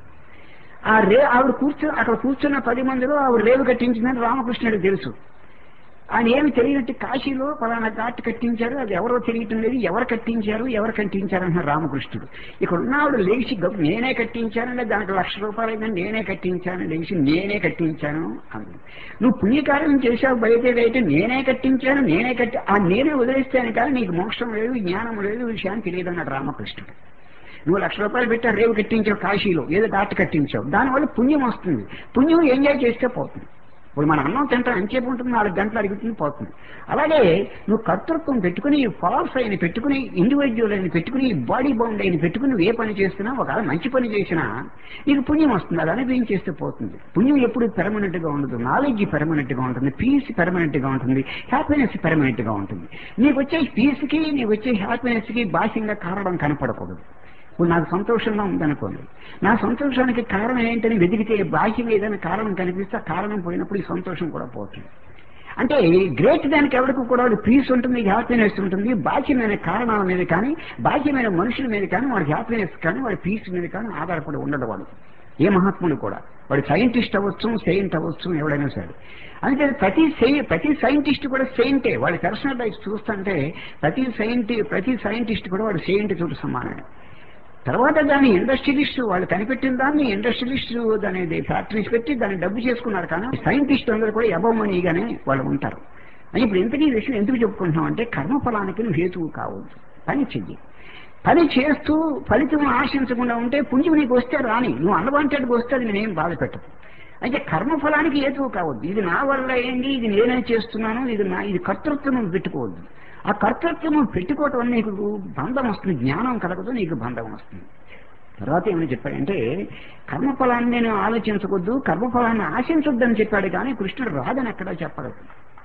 ఆ రే ఆవిడ కూర్చో అక్కడ కూర్చున్న పది మందిలో ఆవిడ రేవు కట్టించిందని రామకృష్ణుడికి తెలుసు ఆయన ఏమి తెలియనట్టు కాశీలో పలానా ఘాట్ కట్టించారు అది ఎవరో తెలియటం లేదు ఎవరు కట్టించారు ఎవరు కట్టించారు అంటున్నారు రామకృష్ణుడు ఇక్కడ ఉన్నవాడు లేచి గబ్ నేనే కట్టించానంటే దానికి లక్ష రూపాయలు అయిందని నేనే కట్టించాను లేచి నేనే కట్టించాను అంది నువ్వు పుణ్యకార్యం చేశావు బయటైతే నేనే కట్టించాను నేనే కట్టి ఆ నేనే వదిలేస్తాను కానీ నీకు మోక్షం లేదు జ్ఞానం లేదు శాంతి లేదు అన్నాడు రామకృష్ణుడు నువ్వు లక్ష రూపాయలు పెట్టా రేవు కట్టించావు కాశీలో ఏదో ఘాట్ కట్టించావు దానివల్ల పుణ్యం వస్తుంది పుణ్యం ఎంజాయ్ చేస్తే పోతుంది ఇప్పుడు మన అన్నం తింటాం ఎంతసేపు ఉంటుంది నాలుగు గంటలు అడుగుతుంది పోతుంది అలాగే నువ్వు కర్తృత్వం పెట్టుకుని ఫాల్స్ అయిన పెట్టుకుని ఇండివిజువల్ అయిన పెట్టుకుని బాడీ బౌండ్ అయిన పెట్టుకుని నువ్వు ఏ పని చేస్తున్నా ఒకవేళ మంచి పని చేసినా నీకు పుణ్యం వస్తుంది అది అనుభవం చేస్తే పోతుంది పుణ్యం ఎప్పుడు పెర్మనెంట్ గా ఉండదు నాలెడ్జ్ పెర్మనెంట్ గా ఉంటుంది పీస్ పెర్మనెంట్ గా ఉంటుంది హ్యాపీనెస్ పెర్మనెంట్ గా ఉంటుంది నీకు వచ్చే పీస్ కి నీకు వచ్చే హ్యాపీనెస్ కి బాహ్యంగా కారణం కనపడకూడదు ఇప్పుడు నాకు సంతోషంగా ఉందనుకోండి నా సంతోషానికి కారణం ఏంటని వెతికితే బాహ్యం ఏదైనా కారణం కనిపిస్తే ఆ కారణం పోయినప్పుడు ఈ సంతోషం కూడా పోతుంది అంటే గ్రేట్ దానికి ఎవరికి కూడా పీస్ ఉంటుంది హ్యాపీనెస్ ఉంటుంది బాహ్యమైన కారణాల మీద కానీ బాహ్యమైన మనుషుల మీద కానీ వాడి హ్యాపీనెస్ కానీ వాడి పీస్ మీద కానీ ఆధారపడి ఉండడు వాడు ఏ మహాత్ముడు కూడా వాడు సైంటిస్ట్ అవ్వచ్చు సెయింట్ అవ్వచ్చు ఎవడైనా సరే అందుకే ప్రతి ప్రతి సైంటిస్ట్ కూడా సెయింటే వాడి పర్సనల్ లైఫ్ చూస్తుంటే ప్రతి సైంటి ప్రతి సైంటిస్ట్ కూడా వాడు సెయింట్ చూడు సమానమే తర్వాత దాన్ని ఇండస్ట్రియలిస్ట్ వాళ్ళు కనిపెట్టిన దాన్ని ఇండస్ట్రియలిస్ట్ దాని ఫ్యాక్టరీస్ పెట్టి దాన్ని డబ్బు చేసుకున్నారు కానీ సైంటిస్ట్ అందరూ కూడా ఎబోమనీగానే వాళ్ళు ఉంటారు అని ఇప్పుడు ఇంతకీ ఈ విషయం ఎందుకు చెప్పుకుంటున్నాం అంటే కర్మఫలానికి నువ్వు హేతువు కావద్దు పని చెయ్యి పని చేస్తూ ఫలితం ఆశించకుండా ఉంటే పుంజం నీకు వస్తే రాని నువ్వు అన్వాంటెడ్గా వస్తే అది నేనేం బాధ పెట్టదు అయితే కర్మఫలానికి హేతువు కావద్దు ఇది నా వల్ల ఏంటి ఇది నేనే చేస్తున్నాను ఇది నా ఇది కర్తృత్వం నువ్వు పెట్టుకోవద్దు ఆ కర్తృత్వం నువ్వు పెట్టుకోవటం వల్ల నీకు బంధం వస్తుంది జ్ఞానం కలగదు నీకు బంధం వస్తుంది తర్వాత ఏమని చెప్పాడంటే కర్మఫలాన్ని నేను ఆలోచించకూడదు కర్మఫలాన్ని ఆశించొద్దని చెప్పాడు కానీ కృష్ణుడు రాదని ఎక్కడా చెప్పలేదు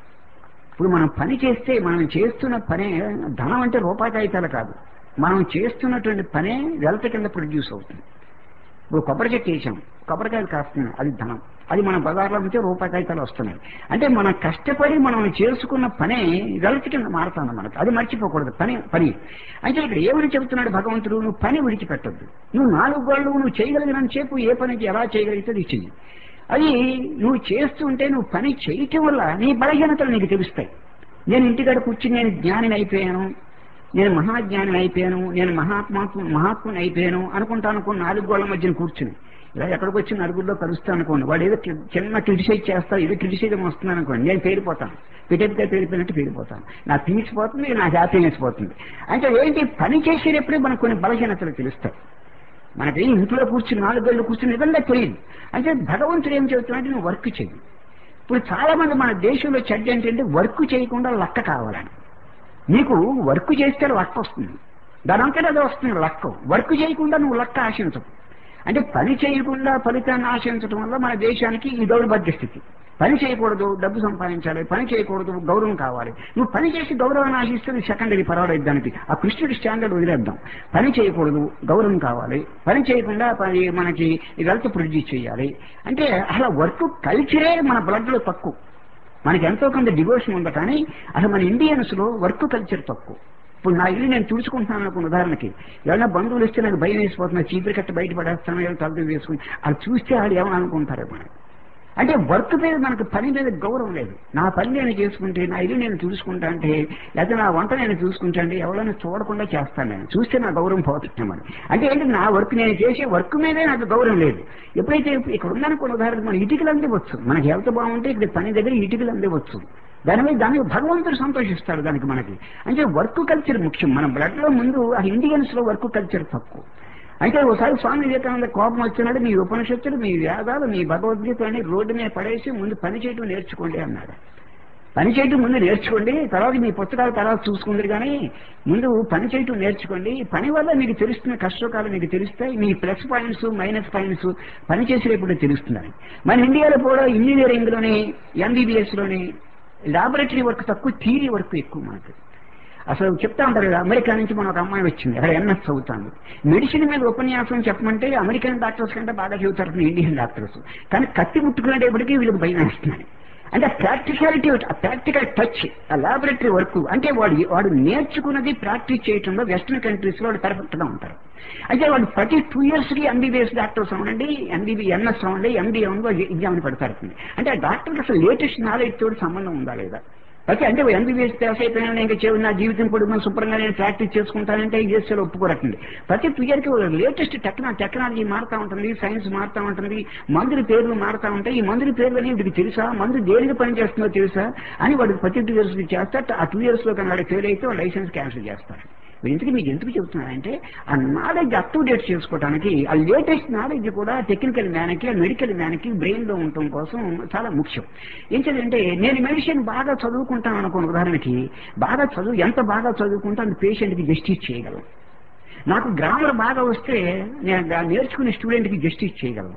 ఇప్పుడు మనం పని చేస్తే మనం చేస్తున్న పనే ధనం అంటే రూపాయి కాగితాలు కాదు మనం చేస్తున్నటువంటి పనే వెలత కింద ప్రొడ్యూస్ అవుతుంది ఇప్పుడు కొబ్బరి చెట్టు వేసాం కొబ్బరికాయలు కాస్తున్నాయి అది ధనం అది మన బజార్లో ఉంటే రూపాయి కాగితాలు వస్తున్నాయి అంటే మనం కష్టపడి మనం చేసుకున్న పనే వెలత కింద మారుతుంది మనకు అది మర్చిపోకూడదు పని పని అంటే ఇక్కడ ఏమని చెబుతున్నాడు భగవంతుడు నువ్వు పని విడిచిపెట్టద్దు నువ్వు నాలుగు గోళ్ళు నువ్వు చేయగలిగినంత సేపు ఏ పనికి ఎలా చేయగలిగితే అది చెయ్యి అది నువ్వు చేస్తుంటే నువ్వు పని చేయటం వల్ల నీ బలహీనతలు నీకు తెలుస్తాయి నేను ఇంటికాడ కూర్చుని నేను జ్ఞానిని అయిపోయాను నేను మహాజ్ఞాని అయిపోయాను నేను మహాత్మాత్మ మహాత్ముని అయిపోయాను అనుకుంటా అనుకుని నాలుగు గోళ్ల మధ్యన కూర్చుని ఇలా ఎక్కడికి వచ్చి నలుగురిలో కలుస్తాను అనుకోండి వాడు ఏదో కి- చిన్న క్రిటిసైజ్ చేస్తా ఏదో క్రిటిసైజం వస్తుంది అనుకోండి నేను పేరిపోతాను పిటెట్గా పేరిపోయినట్టు పేరిపోతాను నా పీస్ పోతుంది నా హ్యాపీనెస్ పోతుంది అంటే ఏంటి పని చేసేటప్పుడే మనకు కొన్ని బలహీనతలు తెలుస్తాయి మనకి ఇంట్లో కూర్చుని నాలుగు గళ్ళు కూర్చుని నిజంగా తెలియదు అంటే భగవంతుడు ఏం చెబుతున్నాడంటే నువ్వు వర్క్ చెయ్యి ఇప్పుడు చాలా మంది మన దేశంలో చెడ్డ ఏంటంటే వర్క్ చేయకుండా లక్క కావాలని నీకు వర్క్ చేస్తే లక్క వస్తుంది దానంతటా అది వస్తుంది లక్క వర్క్ చేయకుండా నువ్వు లక్క ఆశించవు అంటే పని చేయకుండా ఫలితాన్ని ఆశించడం వల్ల మన దేశానికి ఈ దౌర్భాగ్య స్థితి పని చేయకూడదు డబ్బు సంపాదించాలి పని చేయకూడదు గౌరవం కావాలి నువ్వు పని చేసి గౌరవాన్ని ఆశిస్తే సెకండరీ పర్వాలేదు దానికి ఆ కృష్ణుడి స్టాండర్డ్ వదిలేద్దాం పని చేయకూడదు గౌరవం కావాలి పని చేయకుండా పని మనకి వెల్త్ ప్రొడ్యూస్ చేయాలి అంటే అసలు వర్క్ కల్చరే మన బ్లడ్ లో తక్కువ మనకి ఎంతో కొంత డివోషన్ ఉంది కానీ అసలు మన ఇండియన్స్ లో వర్క్ కల్చర్ తక్కువ ఇప్పుడు నా ఇల్లు నేను తుడుచుకుంటున్నాను అనుకున్న ఉదాహరణకి ఎవరైనా బంధువులు ఇస్తే నాకు భయం వేసిపోతున్నా చీపురు కట్ట బయట పడేస్తాను ఏదో తలదు వేసుకుని అది చూస్తే వాళ్ళు ఏమని అనుకుంటారు మనకి అంటే వర్క్ మీద మనకు పని మీద గౌరవం లేదు నా పని నేను చేసుకుంటే నా ఇల్లు నేను చూసుకుంటా అంటే లేకపోతే నా వంట నేను చూసుకుంటా అంటే ఎవరైనా చూడకుండా చేస్తాను నేను చూస్తే నా గౌరవం పోతున్నామని అంటే ఏంటి నా వర్క్ నేను చేసే వర్క్ మీదే నాకు గౌరవం లేదు ఎప్పుడైతే ఇక్కడ ఉందనుకున్న ఉదాహరణ మన ఇటుకలు అందివచ్చు మనకి హెల్త్ బాగుంటే ఇక్కడ పని దగ్గర ఇటుకలు అందివచ్చు దాని మీద దానికి భగవంతుడు సంతోషిస్తాడు దానికి మనకి అంటే వర్క్ కల్చర్ ముఖ్యం మన బ్లడ్ లో ముందు ఆ ఇండియన్స్ లో వర్క్ కల్చర్ తక్కువ అయితే ఒకసారి స్వామి వివేకానంద కోపం వచ్చినాడు మీ ఉపనిషత్తులు మీ వేదాలు మీ భగవద్గీత అని రోడ్డు మీద పడేసి ముందు పని చేయటం నేర్చుకోండి అన్నాడు పని చేయటం ముందు నేర్చుకోండి తర్వాత మీ పుస్తకాలు తర్వాత చూసుకుందరు కానీ ముందు పని చేయటం నేర్చుకోండి పని వల్ల మీకు తెలుస్తున్న కష్టకాలు మీకు తెలుస్తాయి మీ ప్లస్ పాయింట్స్ మైనస్ పాయింట్స్ పని చేసేటప్పుడు తెలుస్తున్నాయి మన ఇండియాలో కూడా ఇంజనీరింగ్ లోని ఎంబీబీఎస్ లోని లాబొరేటరీ వర్క్ తక్కువ థీరీ వర్క్ ఎక్కువ మనకు అసలు చెప్తా ఉంటారు కదా అమెరికా నుంచి మన ఒక అమ్మాయి వచ్చింది అక్కడ ఎంఎస్ చదువుతాను మెడిసిన్ మీద ఉపన్యాసం చెప్పమంటే అమెరికన్ డాక్టర్స్ కంటే బాగా చెబుతారు ఇండియన్ డాక్టర్స్ కానీ కత్తి ముట్టుకునేటప్పటికీ వీళ్ళకి భయం వేస్తున్నాయి అంటే ఆ ప్రాక్టికాలిటీ ఆ ప్రాక్టికల్ టచ్ ఆ లాబొరేటరీ వర్క్ అంటే వాడు వాడు నేర్చుకున్నది ప్రాక్టీస్ చేయటంలో వెస్ట్రన్ కంట్రీస్ లో వాళ్ళు పర్ఫెక్ట్ గా ఉంటారు అయితే వాళ్ళు ప్రతి టూ ఇయర్స్ కి ఎంబీబీఎస్ డాక్టర్స్ అవ్వండి ఎంబీబీ ఎంఎస్ అవ్వండి ఎండి అవ్వండి ఎగ్జామ్ పెడతారు అంటే ఆ డాక్టర్కి అసలు లేటెస్ట్ నాలెడ్జ్ తోటి సంబంధం ఉందా లేదా ఓకే అంటే ఎంబీబీఎస్ పాస్ అయిపోయినా ఇంకా చెవి నా జీవితం పొడుగు మనం శుభ్రంగా నేను ప్రాక్టీస్ చేసుకుంటానంటే ఈ చేస్తే ఒప్పుకోరకండి ప్రతి టూ ఇయర్కి లేటెస్ట్ టెక్నా టెక్నాలజీ మారుతా ఉంటుంది సైన్స్ మారుతా ఉంటుంది మందుల పేర్లు మారుతా ఉంటాయి ఈ మందుల పేర్లు అని వీడికి తెలుసా మందు దేనికి పనిచేస్తుందో తెలుసా అని వాడికి ప్రతి టూ ఇయర్స్ చేస్తారు ఆ టూ ఇయర్స్ లో కన్నా వాడికి ఫెయిల్ అయితే వాడు లైసెన్స్ క్యాన్సిల్ చేస్తారు ఇంతకీ మీకు ఎందుకు చెబుతున్నానంటే ఆ నాలెడ్జ్ అప్ టు డేట్ చేసుకోవడానికి ఆ లేటెస్ట్ నాలెడ్జ్ కూడా టెక్నికల్ మ్యాన్కి మెడికల్ మ్యాన్కి బ్రెయిన్ లో ఉండటం కోసం చాలా ముఖ్యం ఏంటంటే నేను మెడిసిన్ బాగా చదువుకుంటాను అనుకున్న ఉదాహరణకి బాగా చదువు ఎంత బాగా చదువుకుంటే అంత పేషెంట్కి జస్టిస్ చేయగలను నాకు గ్రామర్ బాగా వస్తే నేను దా- నేర్చుకునే స్టూడెంట్కి జస్టిస్ చేయగలను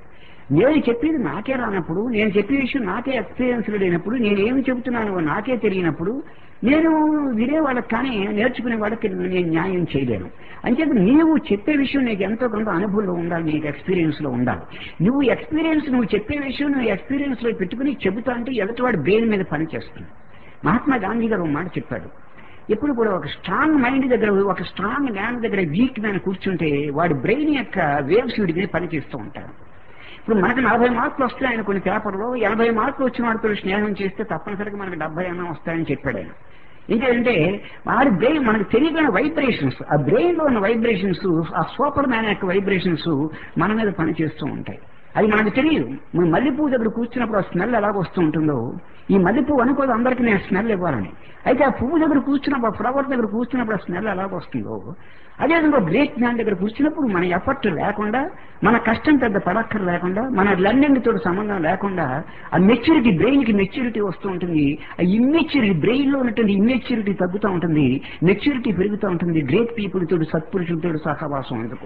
నేను చెప్పేది నాకే రానప్పుడు నేను చెప్పే విషయం నాకే ఎక్స్పీరియన్స్ లేనప్పుడు నేను ఏమి చెబుతున్నానో నాకే తెలియనప్పుడు నేను వినే వాళ్ళకి కానీ నేర్చుకునే వాళ్ళకి నేను న్యాయం చేయలేను అంచేత నీవు చెప్పే విషయం నీకు ఎంతో కొంత అనుభవంలో ఉండాలి నీకు ఎక్స్పీరియన్స్ లో ఉండాలి నువ్వు ఎక్స్పీరియన్స్ నువ్వు చెప్పే విషయం నువ్వు ఎక్స్పీరియన్స్ లో పెట్టుకుని చెబుతా అంటే ఎదుటివాడి బ్రెయిన్ మీద పనిచేస్తుంది మహాత్మా గాంధీ గారు ఒక మాట చెప్పాడు ఎప్పుడు కూడా ఒక స్ట్రాంగ్ మైండ్ దగ్గర ఒక స్ట్రాంగ్ మ్యాన్ దగ్గర వీక్ మ్యాన్ కూర్చుంటే వాడి బ్రెయిన్ యొక్క వేవ్స్ వీడి మీద పనిచేస్తూ ఉంటారు ఇప్పుడు మనకు నలభై మార్కులు వస్తాయని కొన్ని పేపర్లో ఎనభై మార్కులు వచ్చిన వాడితో స్నేహం చేస్తే తప్పనిసరిగా మనకు డెబ్బై అన్న వస్తాయని చెప్పాడు ఆయన ఇంకేంటంటే వాడి బ్రెయిన్ మనకు తెలియని వైబ్రేషన్స్ ఆ బ్రెయిన్ లో ఉన్న వైబ్రేషన్స్ ఆ సూపర్ మ్యాన్ యొక్క వైబ్రేషన్స్ మన మీద పనిచేస్తూ ఉంటాయి అది మనకు తెలియదు మన మల్లెపూ దగ్గర కూర్చున్నప్పుడు ఆ స్మెల్ ఎలాగ వస్తూ ఉంటుందో ఈ మల్లెపూ అనుకోదు అందరికీ నేను స్మెల్ ఇవ్వాలని అయితే ఆ పువ్వు దగ్గర కూర్చున్నప్పుడు ఫ్లవర్ దగ్గర కూర్చున్నప్పుడు ఆ స్మెల్ ఎలాగ వస్తుందో అదేవిధంగా గ్రేట్ మ్యాన్ దగ్గర కూర్చున్నప్పుడు మన ఎఫర్ట్ లేకుండా మన కష్టం పెద్ద పడక్కర్ లేకుండా మన లర్నింగ్ తోటి సంబంధం లేకుండా ఆ మెచ్యూరిటీ బ్రెయిన్ కి మెచ్యూరిటీ వస్తూ ఉంటుంది ఆ ఇమ్మెచ్యూరిటీ బ్రెయిన్ లో ఉన్నటువంటి ఇమ్మెచ్యూరిటీ తగ్గుతూ ఉంటుంది మెచ్యూరిటీ పెరుగుతూ ఉంటుంది గ్రేట్ పీపుల్ తోటి సత్పురుషులతో సహవాసం అందుకు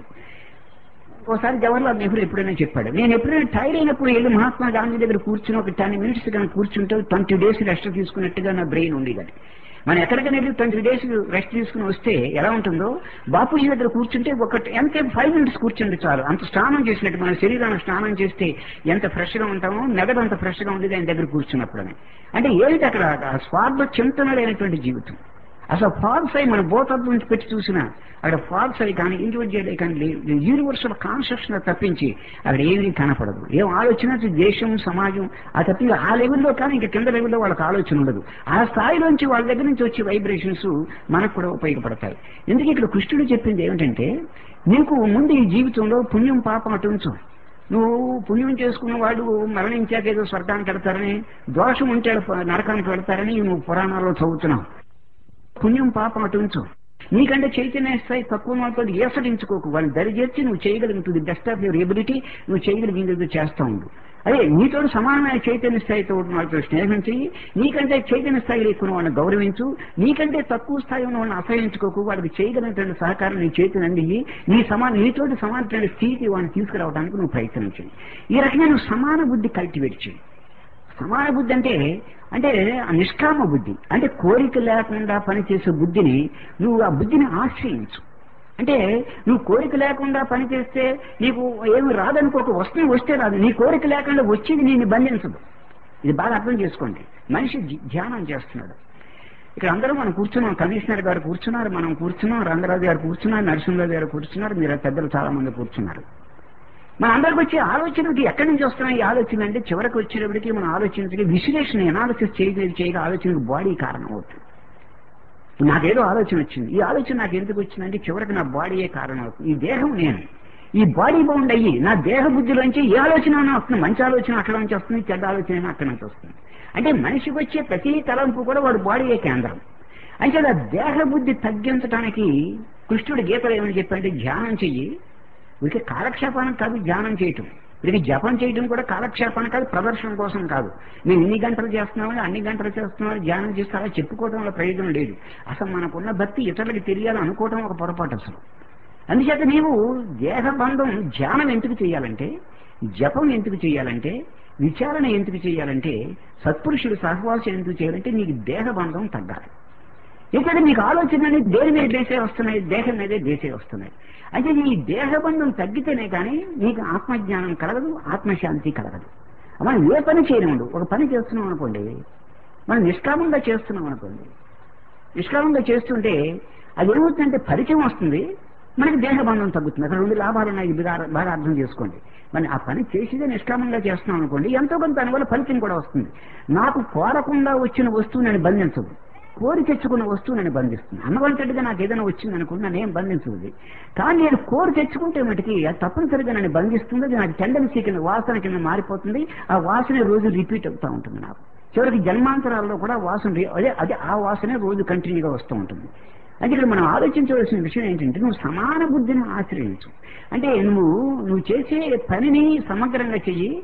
ఒకసారి జవహర్లాల్ నెహ్రూ ఎప్పుడైనా చెప్పాడు నేను ఎప్పుడైనా టైర్ అయినప్పుడు వెళ్ళి మహాత్మా గాంధీ దగ్గర కూర్చుని ఒక టెన్ మినిట్స్ కనుక కూర్చుంటే ట్వంటీ డేస్ రెస్ట్ తీసుకున్నట్టుగా నా బ్రెయిన్ ఉండేది మనం ఎక్కడికైనా వెళ్ళి ట్వంటీ డేస్ రెస్ట్ తీసుకుని వస్తే ఎలా ఉంటుందో బాపూజీ దగ్గర కూర్చుంటే ఒక ఎంత ఫైవ్ మినిట్స్ కూర్చుంటే చాలు అంత స్నానం చేసినట్టు మన శరీరాన్ని స్నానం చేస్తే ఎంత ఫ్రెష్ గా ఉంటామో మెదడు అంత ఫ్రెష్ గా ఉండేది ఆయన దగ్గర కూర్చున్నప్పుడు అంటే ఏంటి అక్కడ ఆ స్వార్థ చింతన లేనటువంటి జీవితం అసలు ఫాల్స్ అయి మన బోతత్వం నుంచి పెట్టి చూసినా అక్కడ ఫాల్స్ అయి కానీ ఇండివిజువల్ కానీ యూనివర్సల్ కాన్సెప్షన్ తప్పించి అక్కడ ఏమీ కనపడదు ఏం ఆలోచన దేశం సమాజం ఆ తప్పి ఆ లెవెల్లో కానీ ఇంకా కింద లెవెల్లో వాళ్ళకి ఆలోచన ఉండదు ఆ స్థాయిలోంచి వాళ్ళ దగ్గర నుంచి వచ్చే వైబ్రేషన్స్ మనకు కూడా ఉపయోగపడతాయి ఎందుకు ఇక్కడ కృష్ణుడు చెప్పింది ఏమిటంటే నీకు ముందు ఈ జీవితంలో పుణ్యం పాపం అటు ఉంచు నువ్వు పుణ్యం చేసుకున్న వాళ్ళు మరణించాక ఏదో స్వర్గానికి వెళ్తారని దోషం ఉంటే నరకానికి వెళ్తారని నువ్వు పురాణాల్లో చదువుతున్నావు పుణ్యం పాపం అటు ఉంచు నీకంటే చైతన్య స్థాయి తక్కువ మాతో ఏసడించుకోకు వాళ్ళని దరిచేర్చి నువ్వు చేయగలుగుతుంది బెస్ట్ ఆఫ్ యువర్ ఎబిలిటీ నువ్వు చేయగలిగింది చేస్తా ఉండు అదే నీతో సమానమైన చైతన్య స్థాయితో ఉన్న వాళ్ళతో స్నేహం చెయ్యి నీకంటే చైతన్య స్థాయిలో ఎక్కువ వాళ్ళని గౌరవించు నీకంటే తక్కువ స్థాయి ఉన్న వాళ్ళని అసహించుకోకు వాళ్ళకి చేయగలిగినటువంటి సహకారం నీ చేతిని అందియి నీ సమాన నీతోటి సమానమైన స్థితి వాళ్ళని తీసుకురావడానికి నువ్వు ప్రయత్నం చేయి ఈ రకంగా నువ్వు సమాన బుద్ధి కల్టివేట్ చేయి సమాన బుద్ధి అంటే అంటే నిష్కామ బుద్ధి అంటే కోరిక లేకుండా పనిచేసే బుద్ధిని నువ్వు ఆ బుద్ధిని ఆశ్రయించు అంటే నువ్వు కోరిక లేకుండా పనిచేస్తే నీకు ఏమి రాదనుకోక వస్తే వస్తే రాదు నీ కోరిక లేకుండా వచ్చేది నేను బంధించదు ఇది బాగా అర్థం చేసుకోండి మనిషి ధ్యానం చేస్తున్నాడు ఇక్కడ అందరూ మనం కూర్చున్నాం కమిషనర్ గారు కూర్చున్నారు మనం కూర్చున్నాం రంగరాజు గారు కూర్చున్నారు నరసింహరాజు గారు కూర్చున్నారు మీరు పెద్దలు చాలా మంది కూర్చున్నారు మన అందరికి వచ్చే ఆలోచనకి ఎక్కడి నుంచి వస్తున్నాయి ఈ ఆలోచన అంటే చివరికి వచ్చేటప్పటికి మనం ఆలోచించకి విశ్లేషణ ఎనాలిసిస్ చేయగలిగి చేయగా ఆలోచనకు బాడీ కారణం అవుతుంది నాకేదో ఆలోచన వచ్చింది ఈ ఆలోచన నాకు ఎందుకు వచ్చిందంటే చివరికి నా బాడీయే కారణం అవుతుంది ఈ దేహం నేను ఈ బాడీ బౌండ్ అయ్యి నా దేహ బుద్ధిలోంచి ఏ ఆలోచన అయినా వస్తుంది మంచి ఆలోచన అక్కడ నుంచి వస్తుంది చెడ్డ ఆలోచన అయినా అక్కడ నుంచి వస్తుంది అంటే మనిషికి వచ్చే ప్రతి తలంపు కూడా వాడు బాడీయే కేంద్రం అంటే ఆ దేహ బుద్ధి తగ్గించడానికి కృష్ణుడు గీతలు ఏమని చెప్పంటే ధ్యానం చెయ్యి వీరికి కాలక్షేపానం కాదు ధ్యానం చేయటం వీరికి జపం చేయడం కూడా కాలక్షేపానం కాదు ప్రదర్శన కోసం కాదు మేము ఇన్ని గంటలు చేస్తున్నామని అన్ని గంటలు చేస్తున్నామని ధ్యానం చేస్తే అలా చెప్పుకోవడం వల్ల ప్రయోజనం లేదు అసలు మనకున్న భక్తి ఇతరులకు తెలియాలని అనుకోవడం ఒక పొరపాటు అసలు అందుచేత నీవు దేహబంధం ధ్యానం ఎందుకు చేయాలంటే జపం ఎందుకు చేయాలంటే విచారణ ఎందుకు చేయాలంటే సత్పురుషుడు సహవాసం ఎందుకు చేయాలంటే నీకు దేహబంధం తగ్గాలి ఎందుకంటే నీకు ఆలోచనలు దేని మీద దేశే వస్తున్నాయి దేహం మీదే దేశే వస్తున్నాయి అయితే నీ దేహబంధం తగ్గితేనే కానీ నీకు ఆత్మజ్ఞానం కలగదు ఆత్మశాంతి కలగదు మనం ఏ పని చేయనివ్వడు ఒక పని చేస్తున్నాం అనుకోండి మనం నిష్కామంగా చేస్తున్నాం అనుకోండి నిష్కామంగా చేస్తుంటే అది ఏమవుతుందంటే పరిచయం వస్తుంది మనకి దేహబంధం తగ్గుతుంది అక్కడ రెండు లాభాలు ఉన్నాయి ఇది బాగా బాగా అర్థం చేసుకోండి మరి ఆ పని చేసేదే నిష్కామంగా చేస్తున్నాం అనుకోండి ఎంతో కొంత దానివల్ల ఫలితం కూడా వస్తుంది నాకు కోరకుండా వచ్చిన వస్తువు నేను బంధించదు కోరి తెచ్చుకున్న వస్తువు నన్ను బంధిస్తుంది అన్నవంతటిగా నాకు ఏదైనా వచ్చింది అనుకుని నన్ను ఏం బంధించదు కానీ నేను కోరి తెచ్చుకుంటే మటుకి అది తప్పనిసరిగా నన్ను బంధిస్తుంది అది నాకు టెండెన్సీ కింద వాసన కింద మారిపోతుంది ఆ వాసన రోజు రిపీట్ అవుతూ ఉంటుంది నాకు చివరికి జన్మాంతరాల్లో కూడా వాసన రి- అదే అదే ఆ వాసనే రోజు కంటిన్యూగా వస్తూ ఉంటుంది అంటే ఇక్కడ మనం ఆలోచించవలసిన విషయం ఏంటంటే నువ్వు సమాన బుద్ధిని ఆశ్రయించు అంటే నువ్వు నువ్వు చేసే పనిని సమగ్రంగా చెయ్యి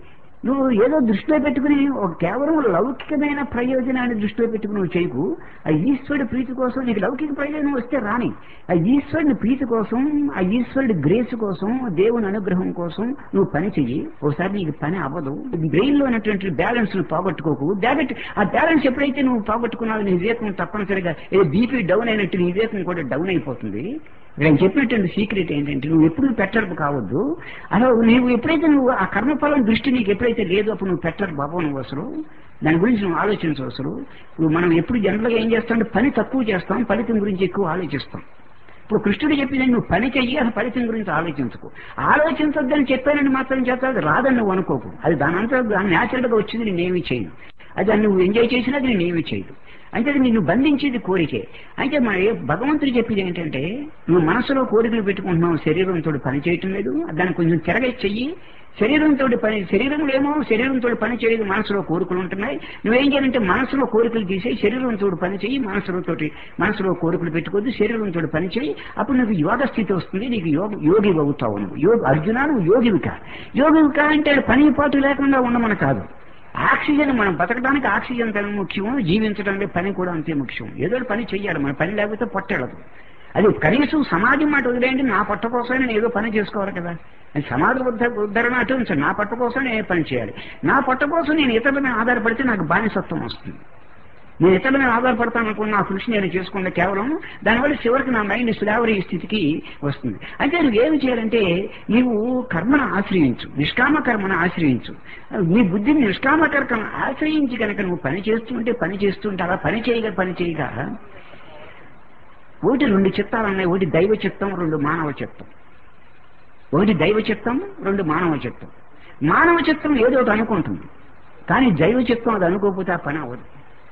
నువ్వు ఏదో దృష్టిలో పెట్టుకుని ఒక కేవలం లౌకికమైన ప్రయోజనాన్ని దృష్టిలో పెట్టుకుని నువ్వు చేయకు ఆ ఈశ్వరుడి ప్రీతి కోసం నీకు లౌకిక ప్రయోజనం వస్తే రాని ఆ ఈశ్వరుని ప్రీతి కోసం ఆ ఈశ్వరుడి గ్రేస్ కోసం దేవుని అనుగ్రహం కోసం నువ్వు పని చెయ్యి ఒకసారి నీకు పని అవ్వదు బ్రెయిన్ లో ఉన్నటువంటి బ్యాలెన్స్ ను పోగొట్టుకోకు బ్యాలెట్ ఆ బ్యాలెన్స్ ఎప్పుడైతే నువ్వు పోగొట్టుకున్నావు నీ వివేకం తప్పనిసరిగా ఏదో బీపీ డౌన్ అయినట్టు నీ వివేకం కూడా డౌన్ అయిపోతుంది నేను చెప్పినటువంటి సీక్రెట్ ఏంటంటే నువ్వు ఎప్పుడు పెట్టరు కావద్దు అలా నీవు ఎప్పుడైతే నువ్వు ఆ కర్మఫలం దృష్టి నీకు ఎప్పుడైతే లేదు అప్పుడు నువ్వు పెట్టరు బాబు నువ్వు అసలు దాని గురించి నువ్వు ఆలోచించవసరు ఇప్పుడు మనం ఎప్పుడు జనరల్గా ఏం చేస్తాం పని తక్కువ చేస్తాం ఫలితం గురించి ఎక్కువ ఆలోచిస్తాం ఇప్పుడు కృష్ణుడు చెప్పింది నువ్వు పని చెయ్యి ఆ ఫలితం గురించి ఆలోచించుకో ఆలోచించొద్దని చెప్పానని మాత్రం చేస్తా అది రాదని నువ్వు అనుకోకు అది దాని అంతా దాని న్యాచురల్ గా వచ్చింది నేనేమి చేయను అది దాన్ని నువ్వు ఎంజాయ్ చేసినా అది నేనేమి చేయదు అంటే అది నిన్ను బంధించేది కోరికే అంటే మన ఏ- భగవంతుడు చెప్పేది ఏంటంటే నువ్వు మనసులో కోరికలు పెట్టుకుంటున్నావు శరీరంతో పని చేయటం లేదు దాన్ని కొంచెం తిరగ చెయ్యి శరీరంతో పని శరీరంలో ఏమో శరీరంతో పని చేయదు మనసులో కోరికలు ఉంటున్నాయి నువ్వేం చేయాలంటే మనసులో కోరికలు తీసేయి శరీరంతో పని చేయి మనసులో మనసులో కోరికలు పెట్టుకోవద్దు శరీరంతో పని చేయి అప్పుడు నీకు యోగ స్థితి వస్తుంది నీకు యోగ యోగి అవుతావు నువ్వు యోగ అర్జున నువ్వు యోగివిక యోగివిక అంటే పని పాటు లేకుండా ఉండమని కాదు ఆక్సిజన్ మనం బతకడానికి ఆక్సిజన్ తన ముఖ్యం జీవించడానికి పని కూడా అంతే ముఖ్యం ఏదో ఒకటి పని చెయ్యాలి మన పని లేకపోతే పొట్టెళ్ళదు అది కనీసం సమాజం మాట వదిలేయండి నా పట్ట కోసమే నేను ఏదో పని చేసుకోవాలి కదా అది సమాజ ఉద్ధ ఉద్ధరణ అటు ఉంచండి. నా పట్ట కోసం నేను ఏ పని చేయాలి నా పట్ట కోసం నేను ఇతరుల మీద ఆధారపడితే నాకు బానిసత్వం వస్తుంది నేను ఇతరుల మీద ఆధారపడతాను అనుకున్న నా కృషి నేను చేసుకుంటే కేవలం దానివల్ల చివరికి నా మైండ్ స్లావరీ స్థితికి వస్తుంది అంటే నువ్వు ఏమి చేయాలంటే నీవు కర్మను ఆశ్రయించు నిష్కామ కర్మను ఆశ్రయించు నీ బుద్ధిని నిష్కామ కర్మను ఆశ్రయించి కనుక నువ్వు పని చేస్తుంటే పని చేస్తుంటే అలా పని చేయగా పని చేయగా ఒకటి రెండు చిత్తాలు ఉన్నాయి ఒకటి దైవ చిత్తం రెండు మానవ చిత్తం ఒకటి దైవ చిత్తం రెండు మానవ చిత్తం మానవ చిత్తం ఏదో ఒకటి అనుకుంటుంది కానీ దైవ చిత్తం అది అనుకోకపోతే ఆ పని అవ్వదు